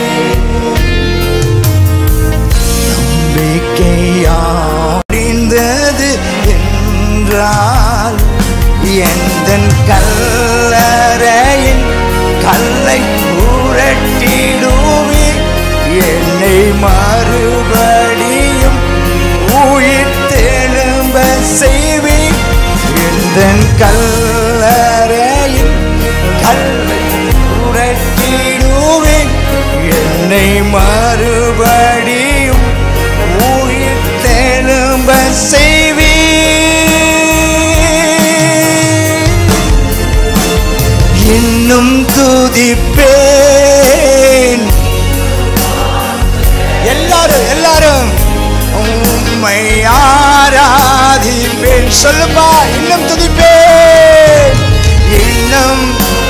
நம்பிக்கையாடிந்தது என்றால் எந்தன் கல்லறையின் கல்லை புரட்டிடுவே என்னை மறுபடியும் உயிர் தெழும்ப செய்வேன் எந்தன் கல்லறையின் கல்லை புரட்டிடுவேன் என்னை மறுபடியும் உயிர் தெழும்ப செய்வேன் இன்னும் துதிப்பேன் எல்லாரும் எல்லாரும் உம்மை ஆராதிப்பேன் சொல்லுப்பா இன்னும் துதிப்பேன் இன்னும்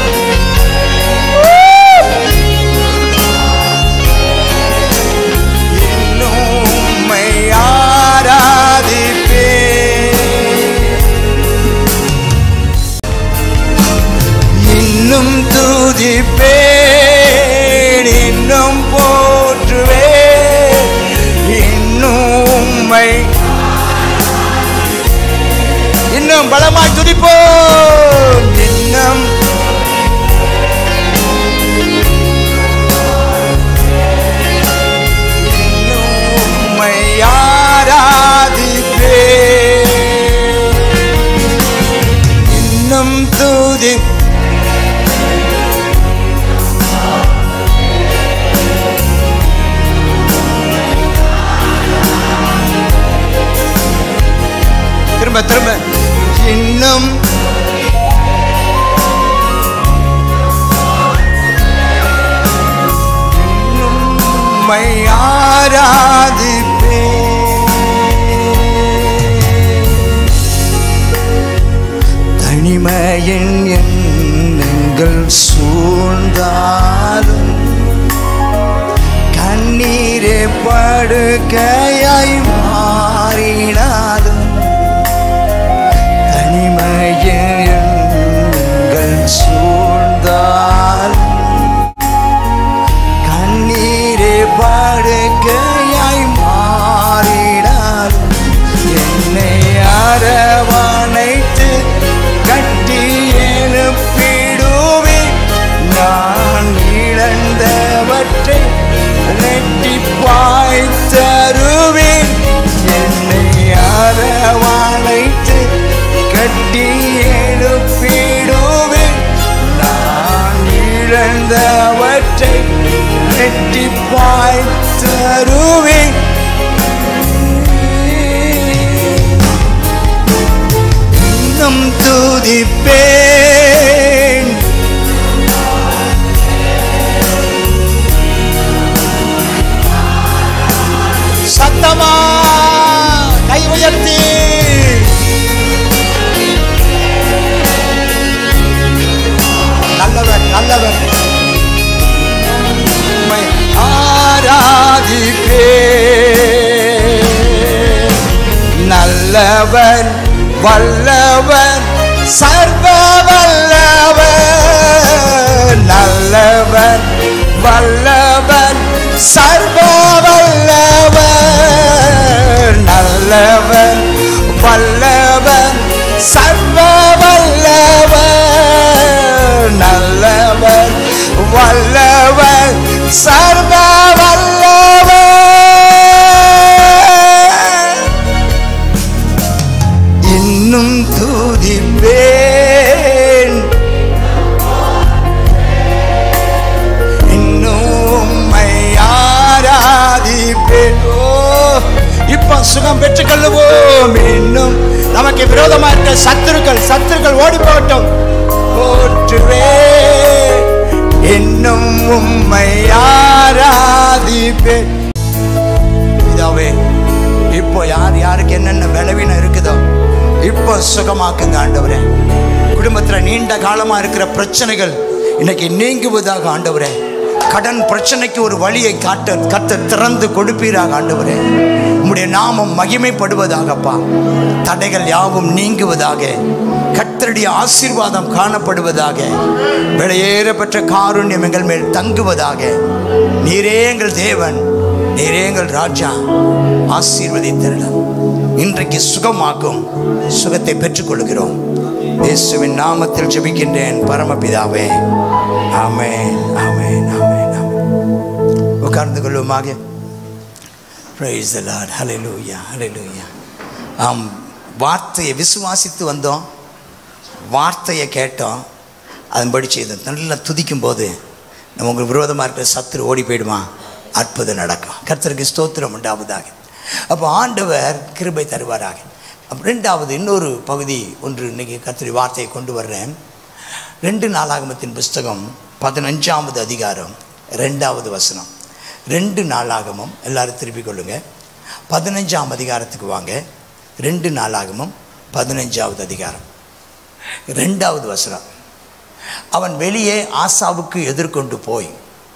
இன்னும் உம்மை ஆராதிப்பேன் இன்னும் துதிப்பேன் இன்னும் போற்றுவேன் இன்னும் உம்மை இன்னும் பலமாய் துதிப்போம் இன்னும் இன்னும் உம்மை ஆராதிப்பேன் இன்னும் துதி திரும்ப திரும்ப இன்னும் இன்னும் உம்மை ஆராதிப்பேன் தனிமையின் எண்ணங்கள் சூழ்ந்தாலும் கண்ணீரே படுக்கையாய் மாறினாலும் தனிமையின் எண்ணங்கள் சூழ்ந்தாலும் கண்ணீரே படுக்கையாய் மாறினாலும் என்னை அரவணைத்து கட்டி எழுப்பிடுவேன் நான் இழந்தவற்றை ரெட்டிப்பாய் தருவேன் என்னை அரவணைத்து கட்டி எழுப்பிடுவேன் நான் இழந்தவற்றை ரெட்டிப்பாய் தருவேன் இன்னும் துதிப்பேன் சத்தமா கை உயர்த்தி நல்லவர் நல்லவர் உம்மை ஆராதிப்பே நல்லவன் வல்லவன் சர்வ வல்லவன் நல்லவன் சர்வ வல்லவர் இன்னும் துதிப்பேன் இன்னும் உம்மை ஆராதிப்பேன் ஓ, இப்ப சுகம் பெற்றுக் கொள்ளுவோம் இன்னும் நமக்கு விரோதமா இருக்க சத்துருக்கள் சத்துருக்கள் ஓடி போகட்டும் போற்றுவே இன்னும் உம்மை ஆராதிப்பேன் பிதாவே இப்போ யார் யாருக்கு என்னென்ன பலவீனம் இருக்குதோ இப்போ சுகமாக்குங்க ஆண்டவரே குடும்பத்தில் நீண்ட காலமா இருக்கிற பிரச்சனைகள் இன்னைக்கு நீங்குவதாக ஆண்டவரே கடன் பிரச்சனைக்கு ஒரு வழியை காட்ட கத்த திறந்து கொடுப்பீராக ஆண்டவரே உம்முடைய நாமம் மகிமைப்படுவதாகப்பா தடைகள் யாவும் நீங்குவதாக கத்தருடைய ஆசீர்வாதம் காணப்படுவதாக வெளியேற பெற்ற காருண்யம் எங்கள் மேல் தங்குவதாக நீரே எங்கள் தேவன் நீரே எங்கள் ராஜா ஆசீர்வதித்தருடம் இன்றைக்கு சுகமாக்கும் சுகத்தை பெற்றுக்கொள்கிறோம் இயேசுவின் நாமத்தில் ஜெபிக்கின்றேன் பரமபிதாவே ஆமென் ஆமென் ஆமென் ஆமென் உட்கார்ந்து கொள்வோமாக பிரைஸ் த லார்ட் ஹalleluya ஹalleluya ஆம் வார்த்தையை விசுவாசித்து வந்தோம் வார்த்தையை கேட்டோம் அதன்படி செய்தோம் நல்லா துதிக்கும் போது நம்ம உங்களுக்கு விரோதமாக இருக்கிற சத்துரு ஓடி போயிடுமா அற்புதம் நடக்கும் கர்த்தருக்கு ஸ்தோத்திரம் உண்டாவதாக அப்போ ஆண்டவர் கிருபை தருவாராக அப்போ ரெண்டாவது இன்னொரு பகுதி ஒன்று இன்னைக்கு கர்த்தருடைய வார்த்தையை கொண்டு வர்றேன் ரெண்டு நாளாகமத்தின் புஸ்தகம் பதினஞ்சாவது அதிகாரம் ரெண்டாவது வசனம் ரெண்டு நாளாகமும் எல்லாரும் திருப்பிக் கொள்ளுங்க பதினஞ்சாம் அதிகாரத்துக்கு வாங்க ரெண்டு நாளாகமும் பதினஞ்சாவது அதிகாரம் ரெண்டாவது வசனம் அவன் வெளியே ஆசாவுக்கு எதிர்கொண்டு போய்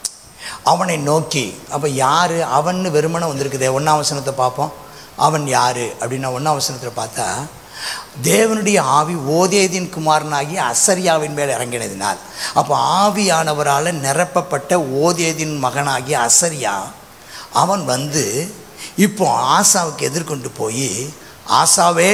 அவனை நோக்கி அப்போ யார் அவன்னு வெறுமனை வந்திருக்குதே ஒன்றாம் வசனத்தை பார்ப்போம் அவன் யார் அப்படின்னா ஒன்றாம் வசனத்தில் பார்த்தா தேவனுடைய ஆவி ஓதேதின் குமாரனாகி அசரியாவின் மேல் இறங்கினதினால் அப்போ ஆவியானவரால் நிரப்பப்பட்ட ஓதேதின் மகனாகிய அசரியா அவன் வந்து இப்போ ஆசாவுக்கு எதிர்கொண்டு போய் ஆசாவே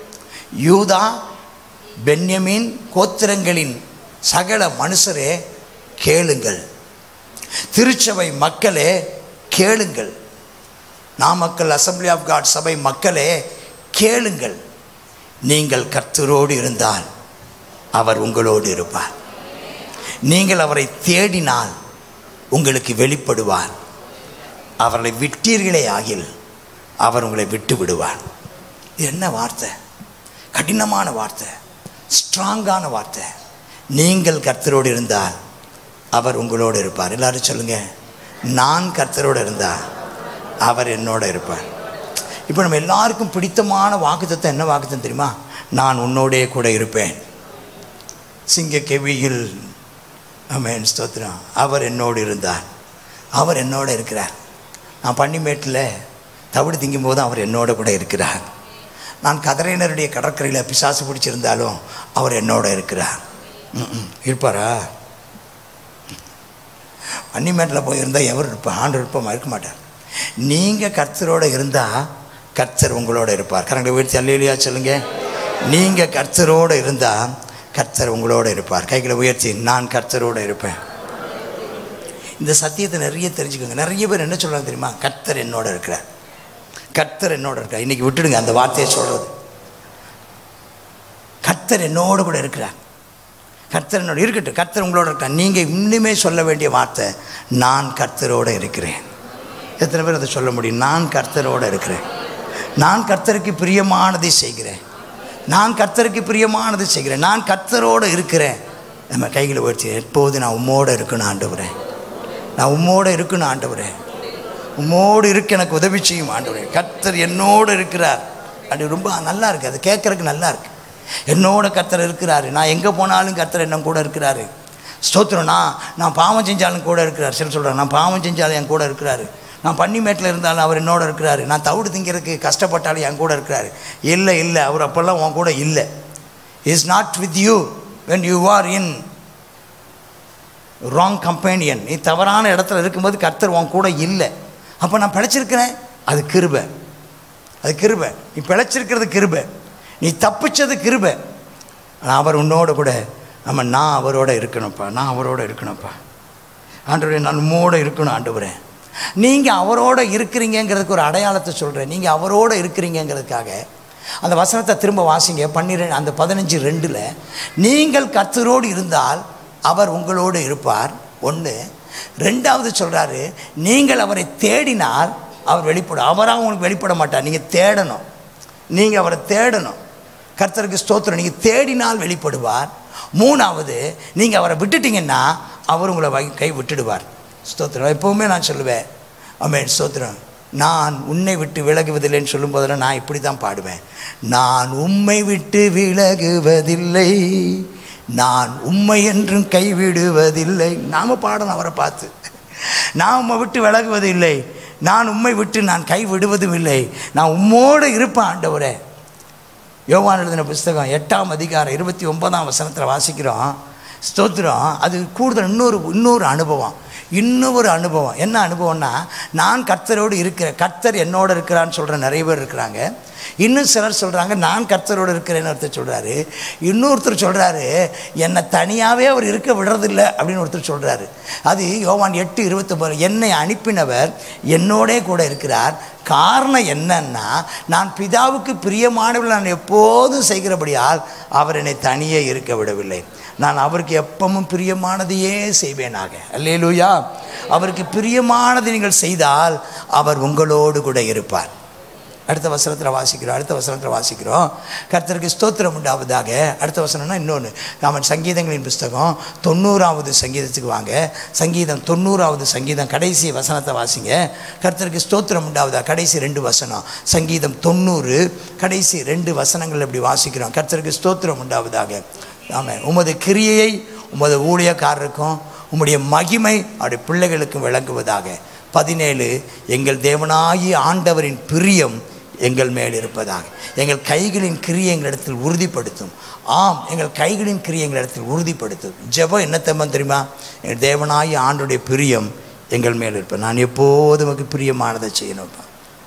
யூதா பென்யமீன் கோத்திரங்களின் சகல மனுஷரே கேளுங்கள் திருச்சபை மக்களே கேளுங்கள் நாமக்கல் அசம்பிளி ஆஃப் காட் சபை மக்களே கேளுங்கள் நீங்கள் கர்த்தரோடு இருந்தால் அவர் உங்களோடு இருப்பார் நீங்கள் அவரை தேடினால் உங்களுக்கு வெளிப்படுவார் அவர்களை விட்டீர்களே ஆகில் அவர் உங்களை விட்டு விடுவார் இது என்ன வார்த்தை கடினமான வார்த்தை ஸ்ட்ராங்கான வார்த்தை நீங்கள் கர்த்தரோடு இருந்தால் அவர் உங்களோடு இருப்பார் எல்லாரும் சொல்லுங்க நான் கர்த்தரோடு இருந்தால் அவர் என்னோட இருப்பார் இப்போ நம்ம எல்லாருக்கும் பிடித்தமான வாக்குத்தத்தம் என்ன வாக்குத்தம் தெரியுமா நான் உன்னோடே கூட இருப்பேன் சிங்க கெவியில் அமேன் ஸ்தோத்திரம் அவர் என்னோடு இருந்தார் அவர் என்னோட இருக்கிறார் நான் பன்னிமேட்டில் தவிடு திங்கும் போது அவர் என்னோட கூட இருக்கிறார் நான் கதிரையினருடைய கடற்கரையில் பிசாசு பிடிச்சிருந்தாலும் அவர் என்னோட இருக்கிறார் ம், ம். இருப்பாரா பன்னிமேட்டில் போயிருந்தால் எவர் இருப்பார் ஆண்டு இருப்போமா இருக்க மாட்டார் நீங்கள் கர்த்தரோடு இருந்தால் கர்த்தர் உங்களோட இருப்பார் கரங்களை வீழ்த்தி அல்லையா சொல்லுங்க நீங்கள் கர்த்தரோடு இருந்தால் கர்த்தர் உங்களோட இருப்பார் கைகளை உயர்த்தி நான் கர்த்தரோடு இருப்பேன் இந்த சத்தியத்தை நிறைய தெரிஞ்சுக்கோங்க நிறைய பேர் என்ன சொல்கிறாங்க தெரியுமா கர்த்தர் என்னோட இருக்கிறார் கர்த்தர் என்னோட இருக்கார் இன்னைக்கு விட்டுடுங்க அந்த வார்த்தையை சொல்கிறது கர்த்தர் என்னோட கூட இருக்கிறார் கர்த்தர் என்னோட இருக்கட்டும் கர்த்தர் உங்களோட இருக்கார் நீங்கள் இன்னுமே சொல்ல வேண்டிய வார்த்தை நான் கர்த்தரோட இருக்கிறேன் எத்தனை பேர் அதை சொல்ல முடியும் நான் கர்த்தரோட இருக்கிறேன் நான் கர்த்தருக்கு பிரியமானதை செய்கிறேன் நான் கர்த்தருக்கு பிரியமானதை செய்கிறேன் நான் கர்த்தரோடு இருக்கிறேன் நம்ம கைகளை உயர்த்தி எப்போது நான் உம்மோடு இருக்கணும் ஆண்டவரேன் நான் உம்மோடு இருக்கணும் ஆண்டவரே உம்மோடு இருக்க எனக்கு உதவி செய்யும் ஆண்டவரே கர்த்தர் என்னோடு இருக்கிறார் அப்படி ரொம்ப நல்லா இருக்குது அது கேட்குறதுக்கு நல்லா இருக்கு என்னோட கர்த்தர் இருக்கிறாரு நான் எங்கே போனாலும் கர்த்தர் என்ன கூட இருக்கிறாரு ஸ்தோத்திரம் நான் நான் பாவம் செஞ்சாலும் கூட இருக்கிறார் சில சொல்கிறார் நான் பாவம் செஞ்சாலும் என் கூட இருக்கிறாரு நான் பன்னிமேட்டில் இருந்தாலும் அவர் என்னோட இருக்கிறாரு நான் தவிடு திங்கிறதுக்கு கஷ்டப்பட்டாலும் என் கூட இருக்கிறாரு இல்லை இல்லை அவர் அப்போல்லாம் உன் கூட இல்லை is not with you when you are in wrong companion நீ தவறான இடத்துல இருக்கும்போது கர்த்தர் உன் கூட இல்லை அப்போ நான் பிழைச்சிருக்கிறேன் அது கிருபை அது கிருபை நீ பிழைச்சிருக்கிறது கிருபை நீ தப்பிச்சது கிருபை ஆனால் அவர் உன்னோட கூட நம்ம நான் அவரோட இருக்கணும்ப்பா நான் அவரோட இருக்கணும்ப்பா ஆண்டவரே நான் உம்மோட இருக்கணும் ஆண்டவரே நீங்கள் அவரோட இருக்கிறீங்கங்கிறதுக்கு ஒரு அடையாளத்தை சொல்கிறேன் நீங்கள் அவரோட இருக்கிறீங்கங்கிறதுக்காக அந்த வசனத்தை திரும்ப வாசிங்க பன்னிரெண்டு அந்த பதினஞ்சு ரெண்டில் நீங்கள் கர்த்தரோடு இருந்தால் அவர் உங்களோடு இருப்பார் ஒன்று ரெண்டாவது சொல்கிறாரு நீங்கள் அவரை தேடினால் அவர் வெளிப்படும் அவராக உங்களுக்கு வெளிப்பட மாட்டார் நீங்கள் தேடணும் நீங்கள் அவரை தேடணும் கர்த்தருக்கு ஸ்தோத்திரம் நீங்கள் தேடினால் வெளிப்படுவார் மூணாவது நீங்கள் அவரை விட்டுட்டீங்கன்னா அவர் உங்களை வை கை விட்டுடுவார் ஸ்தோத்திரம் எப்போவுமே நான் சொல்லுவேன் அமேன் ஸ்தோத்திரம் நான் உன்னை விட்டு விலகுவதில்லைன்னு சொல்லும் போதெல்லாம் நான் இப்படி தான் பாடுவேன் நான் உம்மை விட்டு விலகுவதில்லை நான் உம்மை என்றும் கைவிடுவதில்லை நாம் பாடணும் அவரை பார்த்து நான் உம்மை விட்டு விலகுவதில்லை நான் உம்மை விட்டு நான் கை விடுவதும் இல்லை நான் உம்மோடு இருப்பேன் ஆண்டவரே யோவான் எழுதின புஸ்தகம் எட்டாம் அதிகாரம் இருபத்தி ஒன்பதாம் வசனத்தில் வாசிக்கிறோம் ஸ்தோத்திரம் அது கூடுதல் இன்னொரு இன்னொரு அனுபவம் இன்னொரு அனுபவம் என்ன அனுபவம்னா நான் கர்த்தரோடு இருக்கிறேன் கர்த்தர் என்னோடு இருக்கிறான்னு சொல்கிற நிறைய பேர் இருக்கிறாங்க இன்னும் சிலர் சொல்கிறாங்க நான் கர்த்தரோடு இருக்கிறேன்னு ஒருத்தர் சொல்கிறாரு இன்னொருத்தர் சொல்கிறாரு என்னை தனியாகவே அவர் இருக்க விடுறதில்ல அப்படின்னு ஒருத்தர் சொல்கிறாரு அது யோவான் எட்டு இருபத்தொம்பது என்னை அனுப்பினவர் என்னோடே கூட இருக்கிறார் காரணம் என்னன்னா நான் பிதாவுக்கு பிரியமானவர்கள் நான் எப்போதும் செய்கிறபடியால் அவர் என்னை தனியே இருக்க விடவில்லை நான் அவருக்கு எப்பவும் பிரியமானதையே செய்வேனாக அல்லேலூயா அவருக்கு பிரியமானதை நீங்கள் செய்தால் அவர் உங்களோடு கூட இருப்பார் அடுத்த வசனத்தில் வாசிக்கிறோம் அடுத்த வசனத்தில் வாசிக்கிறோம் கர்த்தருக்கு ஸ்தோத்திரம் உண்டாவதாக அடுத்த வசனம்னா இன்னொன்று அவன் சங்கீதங்களின் புஸ்தகம் தொண்ணூறாவது சங்கீதத்துக்கு வாங்க சங்கீதம் தொண்ணூறாவது சங்கீதம் கடைசி வசனத்தை வாசிங்க கர்த்தருக்கு ஸ்தோத்திரம் உண்டாவதா கடைசி ரெண்டு வசனம் சங்கீதம் தொண்ணூறு கடைசி ரெண்டு வசனங்கள் இப்படி வாசிக்கிறோம் கர்த்தருக்கு ஸ்தோத்திரம் உண்டாவதாக ஆமாம் உமது கிரியையை உமது ஊழியக்காரருக்கும் உம்முடைய மகிமை அவருடைய பிள்ளைகளுக்கும் விளங்குவதாக பதினேழு எங்கள் தேவனாகிய ஆண்டவரின் பிரியம் எங்கள் மேல் இருப்பதாக எங்கள் கைகளின் கிரியை எங்களிடத்தில் உறுதிப்படுத்தும் ஆம் எங்கள் கைகளின் கிரியை எங்களிடத்தில் உறுதிப்படுத்தும் ஜெபம் என்ன தம்மன் தெரியுமா எங்கள் தேவனாகிய ஆண்டுடைய பிரியம் எங்கள் மேல் இருப்பேன் நான் எப்போதும் உமக்கு பிரியமானதை செய்யணும்ப்பா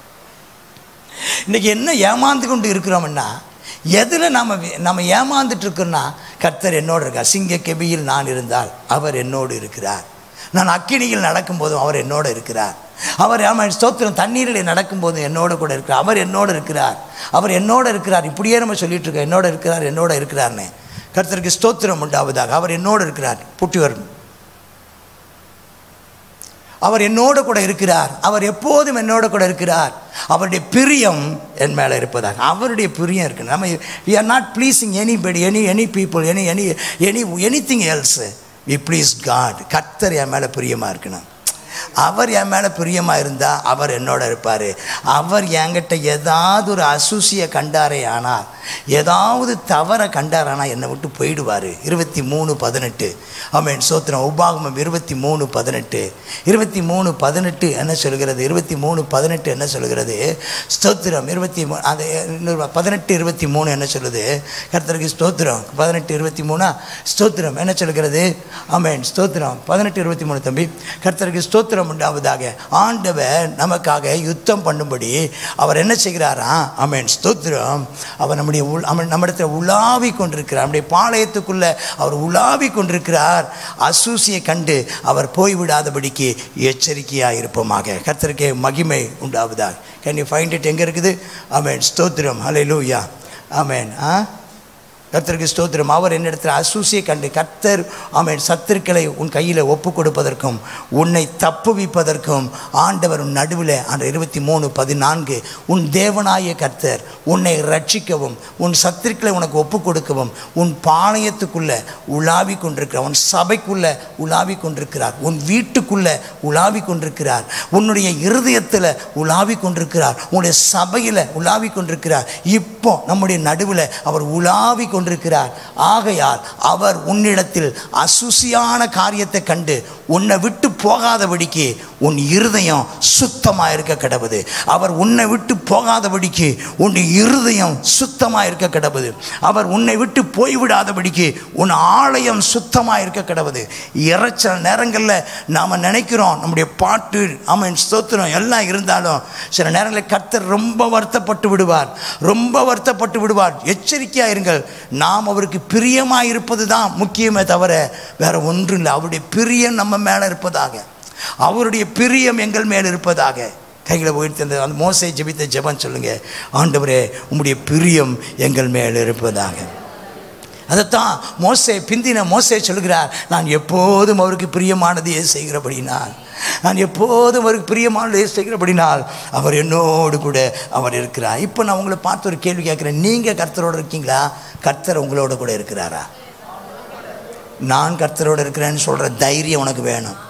இன்றைக்கி என்ன ஏமாந்து கொண்டு இருக்கிறோம்னா எதில் நம்ம நம்ம ஏமாந்துட்டு இருக்கோம்னா கர்த்தர் என்னோடு இருக்கார் சிங்க கெபியில் நான் இருந்தால் அவர் என்னோடு இருக்கிறார் நான் அக்கினியில் நடக்கும்போதும் அவர் என்னோடு இருக்கிறார் அவர் ஆமாம் ஸ்தோத்திரம் தண்ணீரில் நடக்கும்போதும் என்னோட கூட இருக்கிறார் அவர் என்னோடு இருக்கிறார் அவர் என்னோட இருக்கிறார் இப்படியே நம்ம சொல்லிட்டு இருக்கோம் என்னோட இருக்கிறார் என்னோட இருக்கிறார்னு கர்த்தருக்கு ஸ்தோத்திரம் உண்டாவதாக அவர் என்னோடு இருக்கிறார் புட்டி வரணும் அவர் என்னோடு கூட இருக்கிறார் அவர் எப்போதும் என்னோட கூட இருக்கிறார் அவருடைய பிரியம் என் மேலே இருப்பதாக அவருடைய பிரியம் இருக்கு நம்ம we are not pleasing anybody any any people any any any anything else we please God கர்த்தர் என் மேலே பிரியமாக இருக்கணும் அவர் என் மேலே பிரியமாக இருந்தால் அவர் என்னோட இருப்பார் அவர் என்கிட்ட ஏதாவது ஒரு அசூசியை கண்டாரே ஆனால் ஏதாவது தவறை கண்டார் ஆனால் என்னை விட்டு போயிடுவார் இருபத்தி மூணு பதினெட்டு ஆமேன் சோத்திரம் உபாகமம் இருபத்தி மூணு பதினெட்டு இருபத்தி மூணு பதினெட்டு என்ன சொல்கிறது இருபத்தி மூணு பதினெட்டு என்ன சொல்கிறது ஸ்தோத்திரம் இருபத்தி மூணு அது இன்னொரு பதினெட்டு இருபத்தி மூணு என்ன சொல்லுது கர்த்தருக்கு ஸ்தோத்திரம் பதினெட்டு இருபத்தி மூணா ஸ்தோத்திரம் என்ன சொல்கிறது ஆமேன் ஸ்தோத்திரம் பதினெட்டு இருபத்தி மூணு தம்பி கர்த்தருக்கு ஸ்தோத்திரம் உண்டாவதாக ஆண்டவர் நமக்காக யுத்தம் பண்ணும்படி அவர் என்ன செய்கிறாராம் ஆமேன் ஸ்தோத்திரம் அவர் நம்முடைய உள் அவன் நம்மிடத்தில் உலாவி கொண்டிருக்கிறார் நம்முடைய பாளையத்துக்குள்ளே அவர் உலாவி கொண்டிருக்கிறார் அசூசியை கண்டு அவர் போய்விடாதபடிக்கு எச்சரிக்கையாக இருப்போமாக கர்த்தருக்கே மகிமை உண்டாவதாக கேன் யூ ஃபைண்ட் இட் எங்கே இருக்குது ஆமேன் ஸ்தோத்திரம் ஹலே லூயா ஆமேன் ஆ கர்த்தருக்கு ஸ்தோத்திரம் அவர் என்னிடத்தில் அசூசியை கண்டு கர்த்தர் ஆமேன் சத்துருக்களை உன் கையில் ஒப்பு கொடுப்பதற்கும் உன்னை தப்புவிப்பதற்கும் ஆண்டவர் உன் நடுவில் அந்த இருபத்தி மூணு பதினான்கு உன் தேவனாய கர்த்தர் உன்னை ரட்சிக்கவும் உன் சத்துருக்களை உனக்கு ஒப்பு கொடுக்கவும் உன் பாளையத்துக்குள்ளே உலாவி கொண்டிருக்கிறார் உன் சபைக்குள்ளே உலாவி கொண்டிருக்கிறார் உன் வீட்டுக்குள்ளே உலாவி கொண்டிருக்கிறார் உன்னுடைய இருதயத்தில் உலாவி கொண்டிருக்கிறார் உன்னுடைய சபையில் உலாவி கொண்டிருக்கிறார் இப்போ நம்முடைய நடுவில் அவர் உலாவி கொண்டிருக்கிறார் ஆகையால் அவர் உன்னிடத்தில் அசுசியான காரியத்தை கண்டு உன்னை விட்டு போகாதபடிக்கு உன் இருதயம் சுத்தமாக இருக்க கிடவுது அவர் உன்னை விட்டு போகாதபடிக்கு உன் இருதயம் சுத்தமாக இருக்க கிடவுது அவர் உன்னை விட்டு போய்விடாதபடிக்கு உன் ஆலயம் சுத்தமாக இருக்க கிடவுது இறைச்சல் நேரங்களில் நாம் நினைக்கிறோம் நம்முடைய பாட்டு ஆமாம் ஸ்தோத்திரம் எல்லாம் இருந்தாலும் சில நேரங்களில் கர்த்தர் ரொம்ப வருத்தப்பட்டு விடுவார் ரொம்ப வருத்தப்பட்டு விடுவார் எச்சரிக்கையாக இருங்கள் நாம் அவருக்கு பிரியமாக இருப்பது தான் முக்கியமே தவிர வேற ஒன்றும் இல்லை அவருடைய பிரியம் நம்ம மேலே இருப்பதாக அவருடைய பிரியம் எங்கள் மேல் இருப்பதாக கைகளை உயர்த்தி அந்த அந்த மோசை ஜெபித்த ஜெபம் சொல்லுங்க ஆண்டவரே உம்முடைய பிரியம் எங்கள் மேல் இருப்பதாக அதைத்தான் மோசே பிந்தின மோசே சொல்கிறார் நான் எப்போதும் அவருக்கு பிரியமானதையே செய்கிறபடினால் நான் எப்போதும் அவருக்கு பிரியமானதையே செய்கிறபடினால் அவர் என்னோடு கூட அவர் இருக்கிறார் இப்போ நான் உங்களை பார்த்து ஒரு கேள்வி கேட்குறேன் நீங்கள் கர்த்தரோடு இருக்கீங்களா கர்த்தர் உங்களோட கூட இருக்கிறாரா நான் கர்த்தரோடு இருக்கிறேன்னு சொல்கிற தைரியம் உனக்கு வேணும்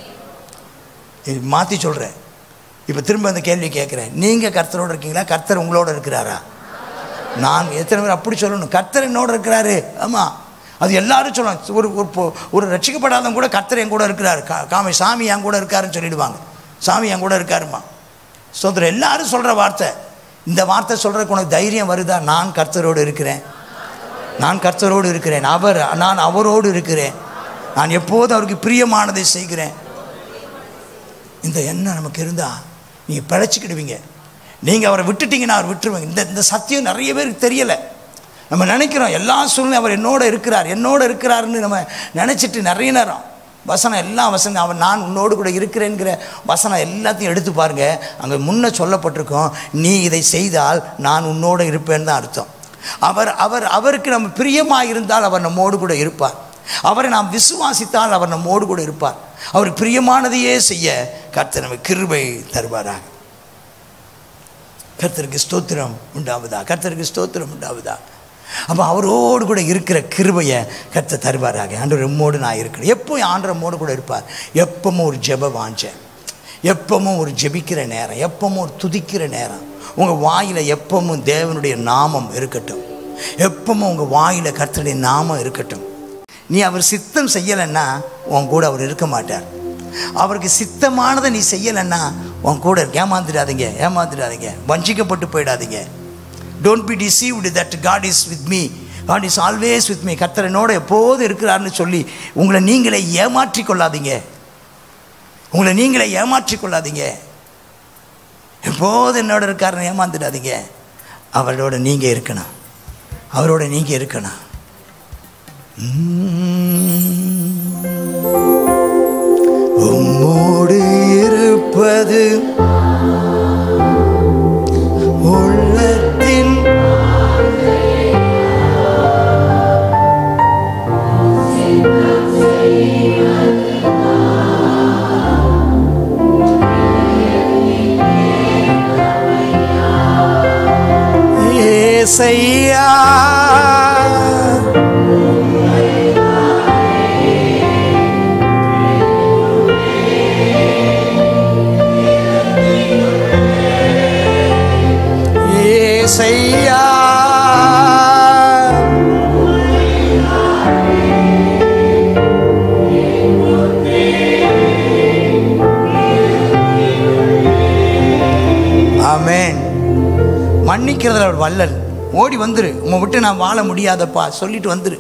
மாற்றி சொல்கிறேன் இப்போ திரும்ப அந்த கேள்வி கேட்குறேன் நீங்கள் கர்த்தரோடு இருக்கீங்களா கர்த்தர் உங்களோட இருக்கிறாரா நான் எத்தனை பேர் அப்படி சொல்லணும் கர்த்தர் என்னோட இருக்கிறாரு ஆமாம் அது எல்லாரும் சொல்லணும் ஒரு ஒரு பொ- ஒரு ரட்சிக்கப்படாதவங்க கூட கர்த்தர் என் கூட இருக்கிறாரு கா காமி சாமி என் கூட இருக்காருன்னு சொல்லிடுவாங்க சாமி என் கூட இருக்காருமா சோதரம் எல்லாரும் சொல்கிற வார்த்தை இந்த வார்த்தை சொல்கிறதுக்கு உனக்கு தைரியம் வருதா நான் கர்த்தரோடு இருக்கிறேன் நான் கர்த்தரோடு இருக்கிறேன் அவர் நான் அவரோடு இருக்கிறேன் நான் எப்போதும் அவருக்கு பிரியமானதை செய்கிறேன் இந்த எண்ணம் நமக்கு இருந்தால் நீங்கள் பிழைச்சிக்கிடுவீங்க நீங்கள் அவரை விட்டுட்டீங்கன்னா அவர் விட்டுருவீங்க இந்த இந்த சத்தியம் நிறைய பேருக்கு தெரியலை நம்ம நினைக்கிறோம் எல்லா சூழ்நிலை அவர் என்னோட இருக்கிறார் என்னோட இருக்கிறாருன்னு நம்ம நினச்சிட்டு நிறைய நேரம் வசனம் எல்லா வசனம் அவன் நான் உன்னோடு கூட இருக்கிறேங்கிற வசனம் எல்லாத்தையும் எடுத்து பாருங்க அங்கே முன்ன சொல்லப்பட்டிருக்கோம் நீ இதை செய்தால் நான் உன்னோடு இருப்பேன்னு தான் அர்த்தம் அவர் அவர் அவருக்கு நம்ம பிரியமாக இருந்தால் அவர் நம்மோடு கூட இருப்பார் அவரை நாம் விசுவாசித்தால் அவர் நம்மோடு கூட இருப்பார் அவருக்கு பிரியமானதையே செய்ய கர்த்தர் நம்ம கிருபை தருவாராக கர்த்தருக்கு ஸ்தோத்திரம் உண்டாவதா கர்த்தருக்கு ஸ்தோத்திரம் உண்டாவதா அப்போ அவரோடு கூட இருக்கிற கிருபையை கர்த்தர் தருவாராக ஆண்டவர் எம்மோடு நான் இருக்கிறேன் எப்போ ஆண்டவர் நம்மோடு கூட இருப்பார் எப்பவும் ஒரு ஜெப வாஞ்சேன் எப்பவும் ஒரு ஜெபிக்கிற நேரம் எப்பவும் ஒரு துதிக்கிற நேரம் உங்கள் வாயில் எப்பவும் தேவனுடைய நாமம் இருக்கட்டும் எப்பவும் உங்கள் வாயில் கர்த்தருடைய நாமம் இருக்கட்டும் நீ அவர் சித்தம் செய்யலைன்னா உன் கூட அவர் இருக்க மாட்டார் அவருக்கு சித்தமானதை நீ செய்யலைன்னா உன் கூட இருக்க ஏமாந்துடாதீங்க ஏமாந்துடாதீங்க வஞ்சிக்கப்பட்டு போயிடாதீங்க don't be deceived that God is with me God is always with me கர்த்தர் என்னோட எப்போதும் இருக்கிறாருன்னு சொல்லி உங்களை நீங்களே ஏமாற்றிக் கொள்ளாதீங்க உங்களை நீங்களே ஏமாற்றிக் கொள்ளாதீங்க எப்போது என்னோட இருக்காருன்னு ஏமாந்துடாதீங்க அவரோட நீங்கள் இருக்கணும் அவரோட நீங்கள் இருக்கணும் உம்மோடு இருப்பது உள்ளத்தின் ஏசையா ஏசையா ஆமென் மன்னிக்கிறதுல அவர் வல்லல் ஓடி வந்துரு உங்க விட்டு நான் வாழ முடியாதப்பா சொல்லிட்டு வந்துரு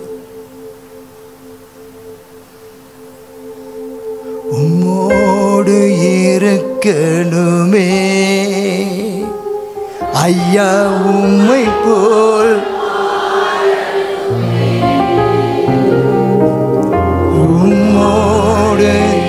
உம்மோடு இருக்கணுமே ஐயா உம்மை போல் உம்மோடு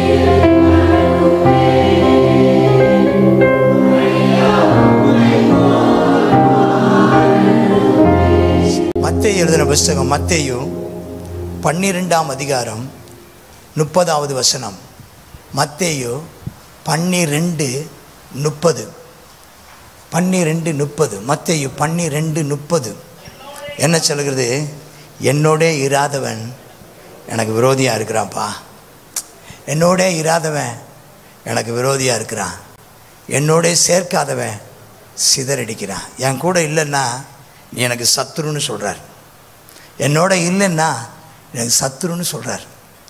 மத்தேயு எழுதின புஸ்தகம் மத்தேயு பன்னிரெண்டாம் அதிகாரம் முப்பதாவது வசனம் மத்தேயு பன்னிரெண்டு முப்பது பன்னிரெண்டு முப்பது மத்தேயு பன்னிரெண்டு முப்பது என்ன சொல்கிறது என்னோடே இராதவன் எனக்கு விரோதியாக இருக்கிறான்ப்பா என்னோடே இராதவன் எனக்கு விரோதியாக இருக்கிறான் என்னோடே சேர்க்காதவன் சிதறடிக்கிறான் என் கூட இல்லைன்னா நீ எனக்கு சத்துருன்னு சொல்கிறார் என்னோட இல்லைன்னா எனக்கு சத்துருன்னு சொல்கிறார்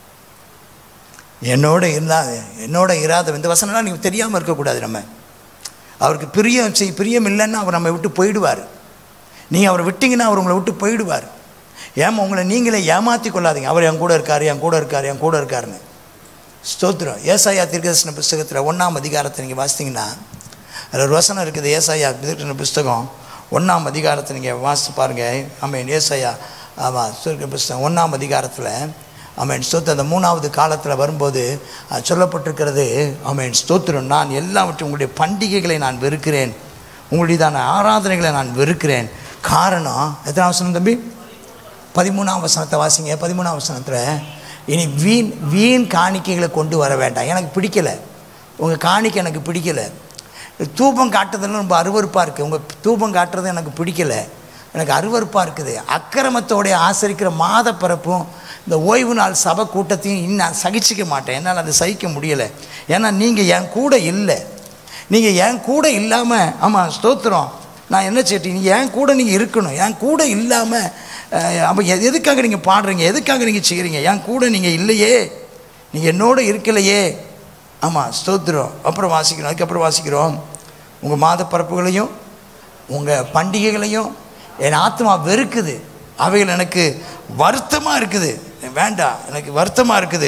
என்னோட இருந்தால் என்னோட இராத இந்த வசனம்லாம் நீங்கள் தெரியாமல் இருக்கக்கூடாது நம்ம அவருக்கு பிரியம் செய் பிரியம் இல்லைன்னா அவர் நம்ம விட்டு போயிடுவார் நீங்கள் அவரை விட்டீங்கன்னா அவர் உங்களை விட்டு போயிடுவார் ஏமா உங்களை நீங்களே ஏமாற்றி கொள்ளாதீங்க அவர் என் கூட இருக்கார் என் கூட இருக்கார் என் கூட இருக்காருன்னு ஸ்தோத்திரம் ஏசாயா தீர்க்கதர்சன புஸ்தகத்தில் ஒன்றாம் அதிகாரத்தை நீங்கள் வாசித்தீங்கன்னா அதில் ஒரு வசனம் இருக்குது ஏசாயா தீர்க்கதர்சன புஸ்தகம் ஒன்றாம் அதிகாரத்தை நீங்கள் வாசித்து பாருங்கள் ஆமாம் ஏசாயா ஆமாம் தீர்க்க புஸ்தகம் ஒன்றாம் அதிகாரத்தில் ஆமென் ஸ்தோத்திரம் அந்த மூணாவது காலத்தில் வரும்போது அது சொல்லப்பட்டிருக்கிறது ஆமென் ஸ்தோத்திரம் நான் எல்லாவற்றையும் உங்களுடைய பண்டிகைகளை நான் வெறுக்கிறேன் உங்களுடையதான ஆராதனைகளை நான் வெறுக்கிறேன் காரணம் எத்தனை அவசரம் தம்பி பதிமூணாம் வசனத்தை வாசிங்க பதிமூணாம் வசனத்தில் இனி வீண் வீண் காணிக்கைகளை கொண்டு வர வேண்டாம் எனக்கு பிடிக்கலை உங்கள் காணிக்கை எனக்கு பிடிக்கலை தூபம் காட்டுறதுல ரொம்ப அருவருப்பாக இருக்குது உங்கள் தூபம் காட்டுறது எனக்கு பிடிக்கலை எனக்கு அருவருப்பாக இருக்குது அக்கிரமத்தோடைய ஆசரிக்கிற மாத பிறப்பும் இந்த ஓய்வு நாள் சபை கூட்டத்தையும் இன்னும் நான் சகிச்சிக்க மாட்டேன் என்னால் அதை சகிக்க முடியலை ஏன்னா நீங்கள் என் கூட இல்லை நீங்கள் என் கூட இல்லாமல் ஆமாம் ஸ்தோத்திரம் நான் என்ன செய்யட்டும் நீ என் கூட நீங்கள் இருக்கணும் என் கூட இல்லாமல் அப்போ எதுக்காக நீங்கள் பாடுறீங்க எதுக்காக நீங்கள் செய்கிறீங்க என் கூட நீங்கள் இல்லையே நீங்கள் என்னோட இருக்கலையே ஆமாம் ஸ்தோத்திரம் அப்புறம் வாசிக்கிறோம் அதுக்கப்புறம் வாசிக்கிறோம் உங்கள் மாத பரப்புகளையும் உங்கள் பண்டிகைகளையும் என் ஆத்மா வெறுக்குது அவைகள் எனக்கு வருத்தமாக இருக்குது வேண்டாம் எனக்கு வருத்தமாக இருக்குது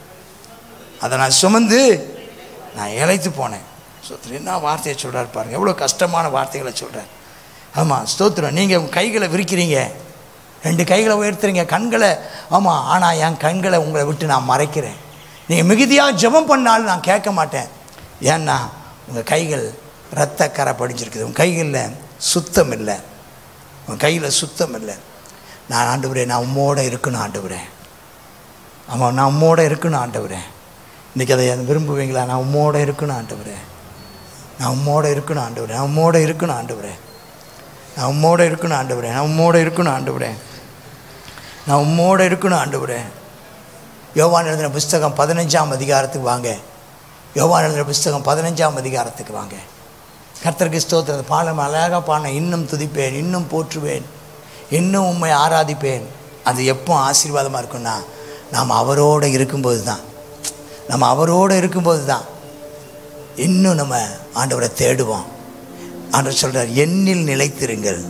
அதை நான் சுமந்து நான் இழைத்து போனேன் ஸ்தோத்திரம் என்ன வார்த்தையை சொல்கிறாரு பாருங்க எவ்வளோ கஷ்டமான வார்த்தைகளை சொல்கிறார் ஆமாம் ஸ்தோத்திரம் நீங்கள் உங்கள் கைகளை விரிக்கிறீங்க ரெண்டு கைகளை உயர்த்துறீங்க கண்களை ஆமாம் ஆனால் என் கண்களை உங்களை விட்டு நான் மறைக்கிறேன் நீங்கள் மிகுதியாக ஜெபம் பண்ணாலும் நான் கேட்க மாட்டேன் ஏன்னா உங்கள் கைகள் இரத்த கரை படிஞ்சிருக்குது உங்கள் கைகளில் சுத்தம் இல்லை உன் கையில் சுத்தம் இல்லை நான் ஆண்டவரே நான் உம்மோட இருக்கணும் ஆண்டவரே ஆமாம் நான் உம்மோட இருக்கணும் ஆண்டவரே இன்றைக்கி அதை விரும்புவீங்களா நான் உம்மோட இருக்கணும் ஆண்டவரே நான் உம்மோட இருக்கணும் ஆண்டவரே நான் உம்மோட இருக்கணும் ஆண்டவரே நான் உம்மோட இருக்கணும் ஆண்டவரே நான் உம்மோட இருக்கணும் ஆண்டவரே நான் உம்மோட இருக்கணும் ஆண்டவரே யோவான் எழுதின புஸ்தகம் பதினஞ்சாம் அதிகாரத்துக்கு வாங்க யோவான் எழுதின புஸ்தகம் பதினஞ்சாம் அதிகாரத்துக்கு வாங்க கர்த்தருக்கு ஸ்தோத்திரம் பாலம் அழகாக பாடின இன்னும் துதிப்பேன் இன்னும் போற்றுவேன் இன்னும் உண்மை ஆராதிப்பேன் அது எப்போ ஆசீர்வாதமாக இருக்கும்னா நாம் அவரோடு இருக்கும்போது தான் நம்ம அவரோடு இருக்கும்போது தான் இன்னும் நம்ம ஆண்டவரை தேடுவோம் ஆண்டவர் சொல்கிறார் எண்ணில் நிலைத்திருங்கள்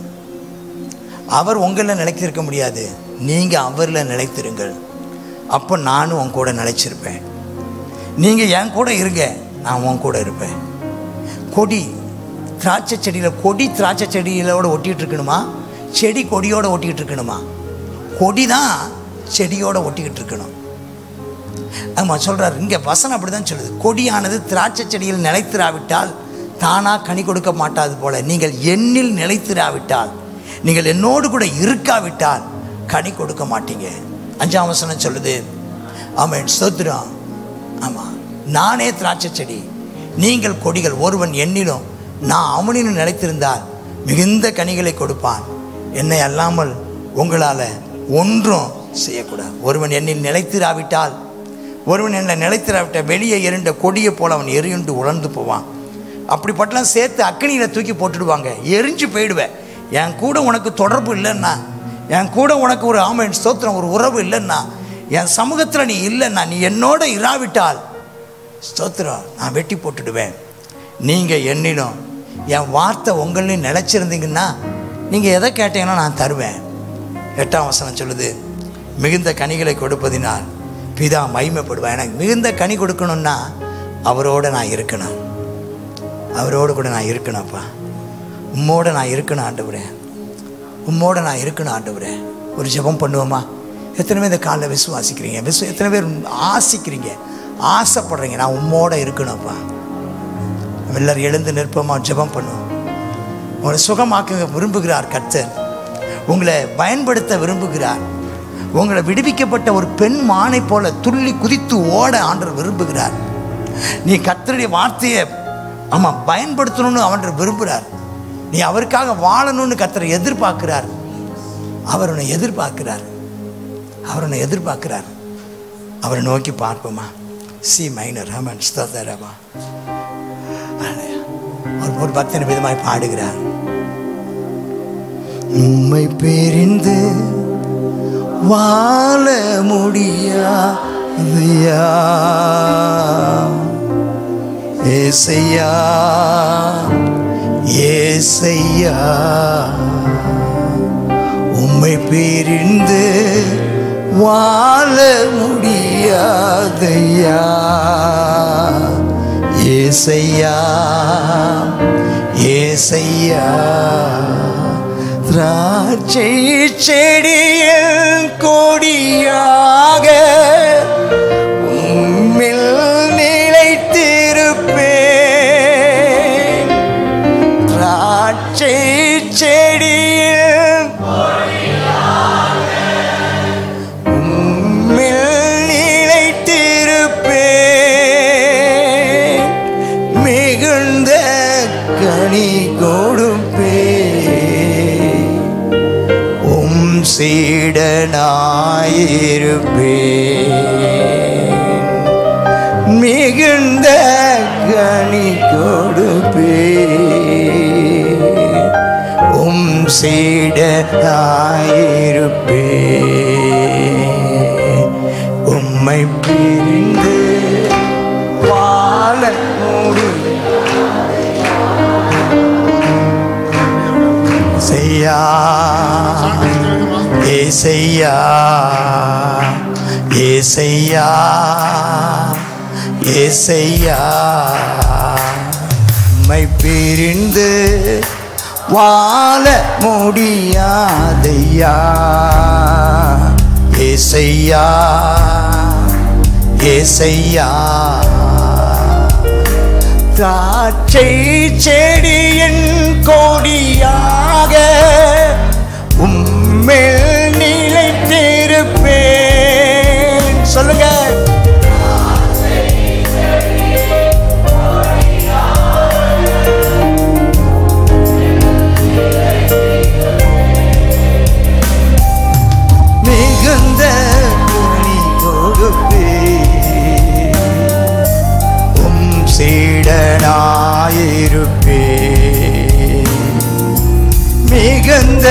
அவர் உங்களில் நிலைத்திருக்க முடியாது நீங்கள் அவரில் நிலைத்திருங்கள் அப்போ நானும் உன் கூட நிலைச்சிருப்பேன் நீங்கள் என் கூட இருங்க நான் உன் கூட இருப்பேன் கொடி திராட்சை செடியில் கொடி திராட்சை செடியிலோட ஒட்டிகிட்டு இருக்கணுமா செடி கொடியோட ஒட்டிக்கிட்டு இருக்கணுமா கொடி தான் செடியோட ஒட்டிக்கிட்டு இருக்கணும் ஆமாம் சொல்கிறார் இங்கே வசனம் அப்படி தான் சொல்லுது கொடியானது திராட்சை செடியில் நிலைத்திராவிட்டால் தானாக கனி கொடுக்க மாட்டாது போல நீங்கள் எண்ணில் நிலைத்திராவிட்டால் நீங்கள் என்னோடு கூட இருக்காவிட்டால் கனி கொடுக்க மாட்டீங்க அஞ்சாம் வசனம் சொல்லுது ஆமாம் ஸ்தோத்திரம் ஆமாம் நானே திராட்சை செடி நீங்கள் கொடிகள் ஒருவன் எண்ணிலும் நான் அவனிலும் நிலைத்திருந்தால் மிகுந்த கனிகளை கொடுப்பான் என்னை அல்லாமல் உங்களால் ஒன்றும் செய்யக்கூடாது ஒருவன் என்னில் நிலைத்திராவிட்டால் ஒருவன் என்னை நிலைத்திராவிட்டால் வெளியே எரிண்ட கொடியை போல் அவன் எரியுண்டு உழந்து போவான் அப்படிப்பட்டலாம் சேர்த்து அக்கனியில் தூக்கி போட்டுடுவாங்க எரிஞ்சு போயிடுவேன் என் கூட உனக்கு தொடர்பு இல்லைன்னா என் கூட உனக்கு ஒரு ஆமன் ஸ்தோத்திரம் ஒரு உறவு இல்லைன்னா என் சமூகத்தில் நீ இல்லைன்னா நீ என்னோட இராவிட்டால் ஸ்தோத்திரம் நான் வெட்டி போட்டுடுவேன் நீங்கள் என்னிலும் என் வார்த்தை உங்களையும் நிலச்சிருந்தீங்கன்னா நீங்கள் எதை கேட்டீங்கன்னா நான் தருவேன் எட்டாம் வசனம் சொல்லுது மிகுந்த கனிகளை கொடுப்பதினால் பிதா மகிமைப்படுவேன் எனக்கு மிகுந்த கனி கொடுக்கணும்னா அவரோட நான் இருக்கணும் அவரோடு கூட நான் இருக்கணும்ப்பா உம்மோட நான் இருக்கணும் ஆண்டவரே உம்மோட நான் இருக்கணும் ஆண்டவரே ஒரு ஜெபம் பண்ணுவோமா எத்தனை பேர் இந்த காலில் விசுவாசிக்கிறீங்க விசு எத்தனை பேர் ஆசிக்கிறீங்க ஆசைப்படுறீங்க நான் உம்மோட இருக்கணும்ப்பா எல்லாரும் எழுந்து நிற்போமா ஜெபம் பண்ணுவோம் உங்களை சுகமாக்க விரும்புகிறார் கர்த்தர் உங்களை பயன்படுத்த விரும்புகிறார் உங்களை விடுவிக்கப்பட்ட ஒரு பெண் மானை போல துள்ளி குதித்து ஓட ஆண்டவர் விரும்புகிறார் நீ கர்த்தருடைய வார்த்தையை ஆமாம் பயன்படுத்தணும்னு அவன் விரும்புகிறார் நீ அவருக்காக வாழணும்னு கர்த்தரை எதிர்பார்க்கிறார் அவர் உன்னை எதிர்பார்க்கிறார் அவர் உன்னை எதிர்பார்க்கிறார் அவரை நோக்கி பார்ப்போமா சி மைனர் ஹமன் ஸ்தோதரமா ஒரு ஒரு பக்தன் விதமாய் பாடுகிறார் உம்மை பிரிந்து வாழ முடியாதையா ஏசையா ஏசையா உம்மை பிரிந்து வாழ முடியாதையா ஏசையா ஏசையா திராட்சை செடியில் கொடியாக உம்மில் நிலைத்திருப்பேன் திராட்சை செடியில் உம்மில் நிலைத்திருப்பேன் மிகுந்த கனி கொடுப்பேன் உம் சீடனாயிருப்பேன் மிகுந்த கனி கொடுப்பேன் உம் சீடனாயிருப்பேன் உம்மை பிரிந்து வாழ முடியும் செய்யா ஏசையா ஏசையா ஏசையா உம்மை பிரிந்து வாழ முடியாதையா ஏசையா ஏசையா திராட்சை செடியின் கொடியாக உம்மேல் நிலைத்திருப்பேன் சொல்லுங்க மிகுந்த கனி கொடுப்பேன் உம் சீடனாயிருப்பே மிகுந்த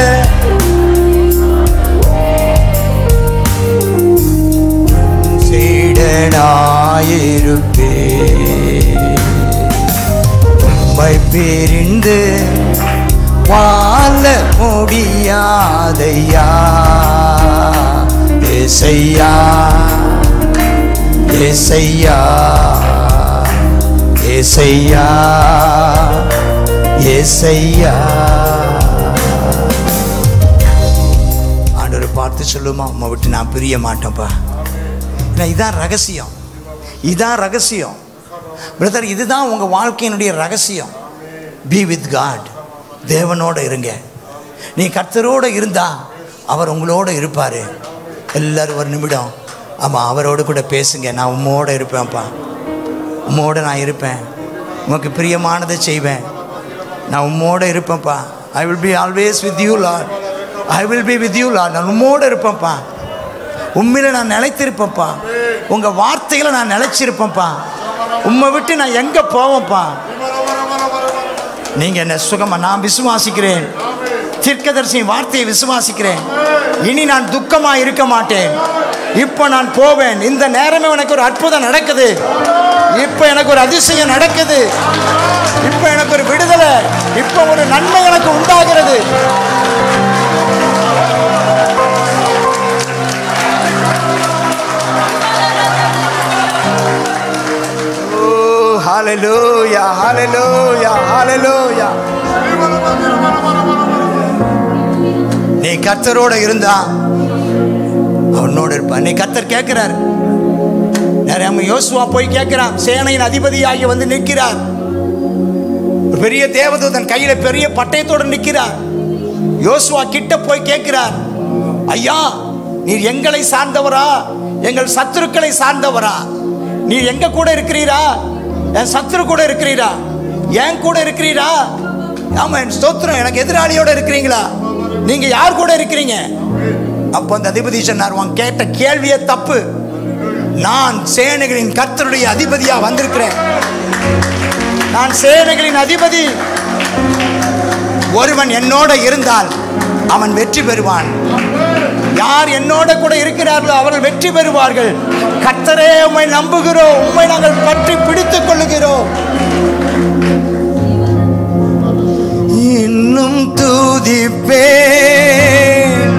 உம் சீடனாயிருப்பே உம்மை பிரிந்து வாழ முடியாதையா ஏசையா ஏசையா ஏசையா ஏசையா ஆண்டவர் பார்த்து சொல்லுமா உம்மை விட்டு நான் பிரிய மாட்டேன்ப்பா ஏன்னா இதான் ரகசியம் இதான் ரகசியம் பிரதர் இதுதான் உங்கள் வாழ்க்கையினுடைய ரகசியம் பி வித் காட் தேவனோட இருங்க நீ கர்த்தரோட இருந்தா அவர் உங்களோட இருப்பார் எல்லாரும் ஒரு நிமிடம் ஆமாம் அவரோடு கூட பேசுங்க நான் உம்மோட இருப்பேன்ப்பா உம்மோட நான் இருப்பேன் உமக்கு பிரியமானதை செய்வேன் நான் உம்மோட இருப்பேன்ப்பா I will be always with you Lord I will be with you Lord நான் உம்மோட இருப்பேன்ப்பா உண்மையில நான் நிலைத்திருப்பேன்ப்பா உங்கள் வார்த்தைகளை நான் நிலைச்சிருப்பேன்ப்பா உம்மை விட்டு நான் எங்கே போவேன்ப்பா நீங்கள் என்ன சுகமா நான் விசுவாசிக்கிறேன் தீர்க்கதரிசியின் வார்த்தையை விசுவாசிக்கிறேன் இனி நான் துக்கமா இருக்க மாட்டேன் இப்போ நான் போவேன் இந்த நேரமே எனக்கு ஒரு அற்புதம் நடக்குது இப்போ எனக்கு ஒரு அதிசயம் நடக்குது இப்போ எனக்கு ஒரு விடுதலை இப்போ ஒரு நன்மை எனக்கு உண்டாகிறது Oh, hallelujah, hallelujah, hallelujah. நீ கர்த்தரோட இருந்தா அவனோட இருப்பான் நீ கர்த்தர் கேட்கிறார் நிறைய யோசுவா போய் கேட்கிறான் சேனையின் அதிபதியாகி வந்து நிற்கிறார் ஒரு பெரிய தேவதூதன் கையில பெரிய பட்டயத்தோடு நிற்கிறார் யோசுவா கிட்ட போய் கேட்கிறார் ஐயா நீர் எங்களை சார்ந்தவரா எங்கள் சத்துருக்களை சார்ந்தவரா நீர் எங்க கூட இருக்கிறீரா என் சத்துரு கூட இருக்கிறீரா என் கூட இருக்கிறீரா ஆமா என் ஸ்தோத்திரம் எனக்கு எதிராளியோட இருக்கிறீங்களா நீங்க யார் கூட இருக்கிறீங்க அப்போ அந்த அதிபதி சொன்னார் உன் கேட்ட கேள்வியே தப்பு நான் சேனைகளின் கர்த்தருடைய அதிபதியா வந்திருக்கிறேன் நான் சேனைகளின் அதிபதி ஒருவன் என்னோட இருந்தால் அவன் வெற்றி பெறுவான் யார் என்னோட கூட இருக்கிறார்களோ அவர்கள் வெற்றி பெறுவார்கள் கர்த்தரே உம்மை நம்புகிறோம் உம்மை நாங்கள் பற்றி பிடித்துக் கொள்ளுகிறோம் இன்னும் தூதிப்பேன்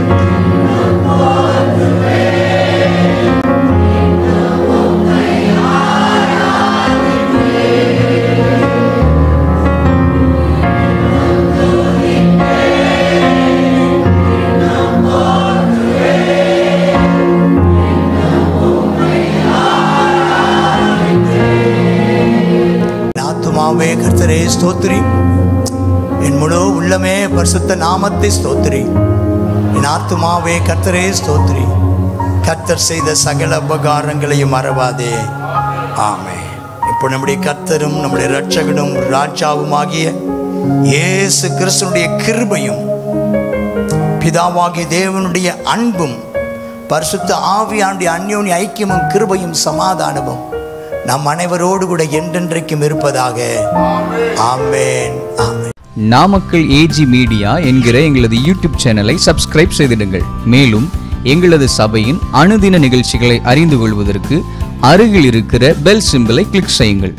ஆத்மாவே கர்த்தரே ஸ்தோத்திரி என் முழு உள்ளமே பரிசுத்த நாமத்தை ஸ்தோத்திரி என் ஆத்மாவே கர்த்தரே ஸ்தோத்திரி கர்த்தர் செய்த சகல உபகாரங்களையும் மறவாதே ஆமே இப்போ நம்முடைய கர்த்தரும் நம்முடைய இரட்சகனும் ராஜாவுமாகிய இயேசு கிறிஸ்துனுடைய கிருபையும் பிதாவாகிய தேவனுடைய அன்பும் பரிசுத்த ஆவியானுடைய அந்யோன்ய ஐக்கியமும் கிருபையும் சமாதானமும் நம் அனைவரோடு கூட என்றென்றைக்கும் இருப்பதாக amen amen Namakkal AG media என்கிற எங்களது யூடியூப் சேனலை சப்ஸ்கிரைப் செய்திடுங்கள் மேலும் எங்களது சபையின் அனுதின நிகழ்ச்சிகளை அறிந்து கொள்வதற்கு அருகில் இருக்கிற பெல் சிம்பலை கிளிக் செய்யுங்கள்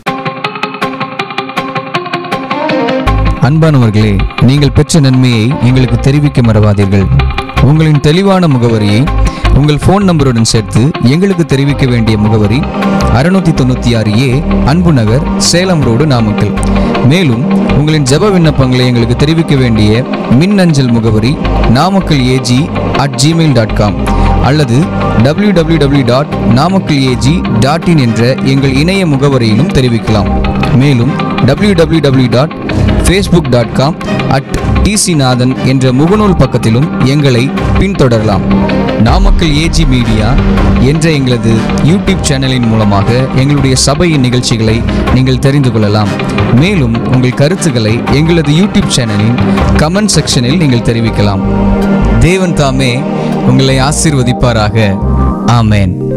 அன்பானவர்களே நீங்கள் பெற்ற நன்மையை எங்களுக்கு தெரிவிக்க மறவாதீர்கள் உங்களின் தெளிவான முகவரியை உங்கள் ஃபோன் நம்பருடன் சேர்த்து எங்களுக்கு தெரிவிக்க வேண்டிய முகவரி அறுநூத்தி தொண்ணூற்றி ஆறு ஏ அன்பு நகர் சேலம் ரோடு நாமக்கல் மேலும் உங்களின் ஜெப விண்ணப்பங்களை எங்களுக்கு தெரிவிக்க வேண்டிய மின் அஞ்சல் முகவரி Namakkal AG at Gmail dot com அல்லது www.namakal dot Namakkal AG dot in என்ற எங்கள் இணைய முகவரியிலும் தெரிவிக்கலாம் மேலும் www.facebook.com dot Facebook dot com at TC Nathan என்ற முகநூல் பக்கத்திலும் எங்களை பின்தொடரலாம் நாமக்கல் ஏஜி மீடியா என்ற எங்களது யூடியூப் சேனலின் மூலமாக எங்களுடைய சபையின் நிகழ்ச்சிகளை நீங்கள் தெரிந்து கொள்ளலாம் மேலும் உங்கள் கருத்துக்களை எங்களது யூடியூப் சேனலின் கமெண்ட் செக்ஷனில் நீங்கள் தெரிவிக்கலாம் தேவன் தாமே உங்களை ஆசீர்வதிப்பாராக ஆமென்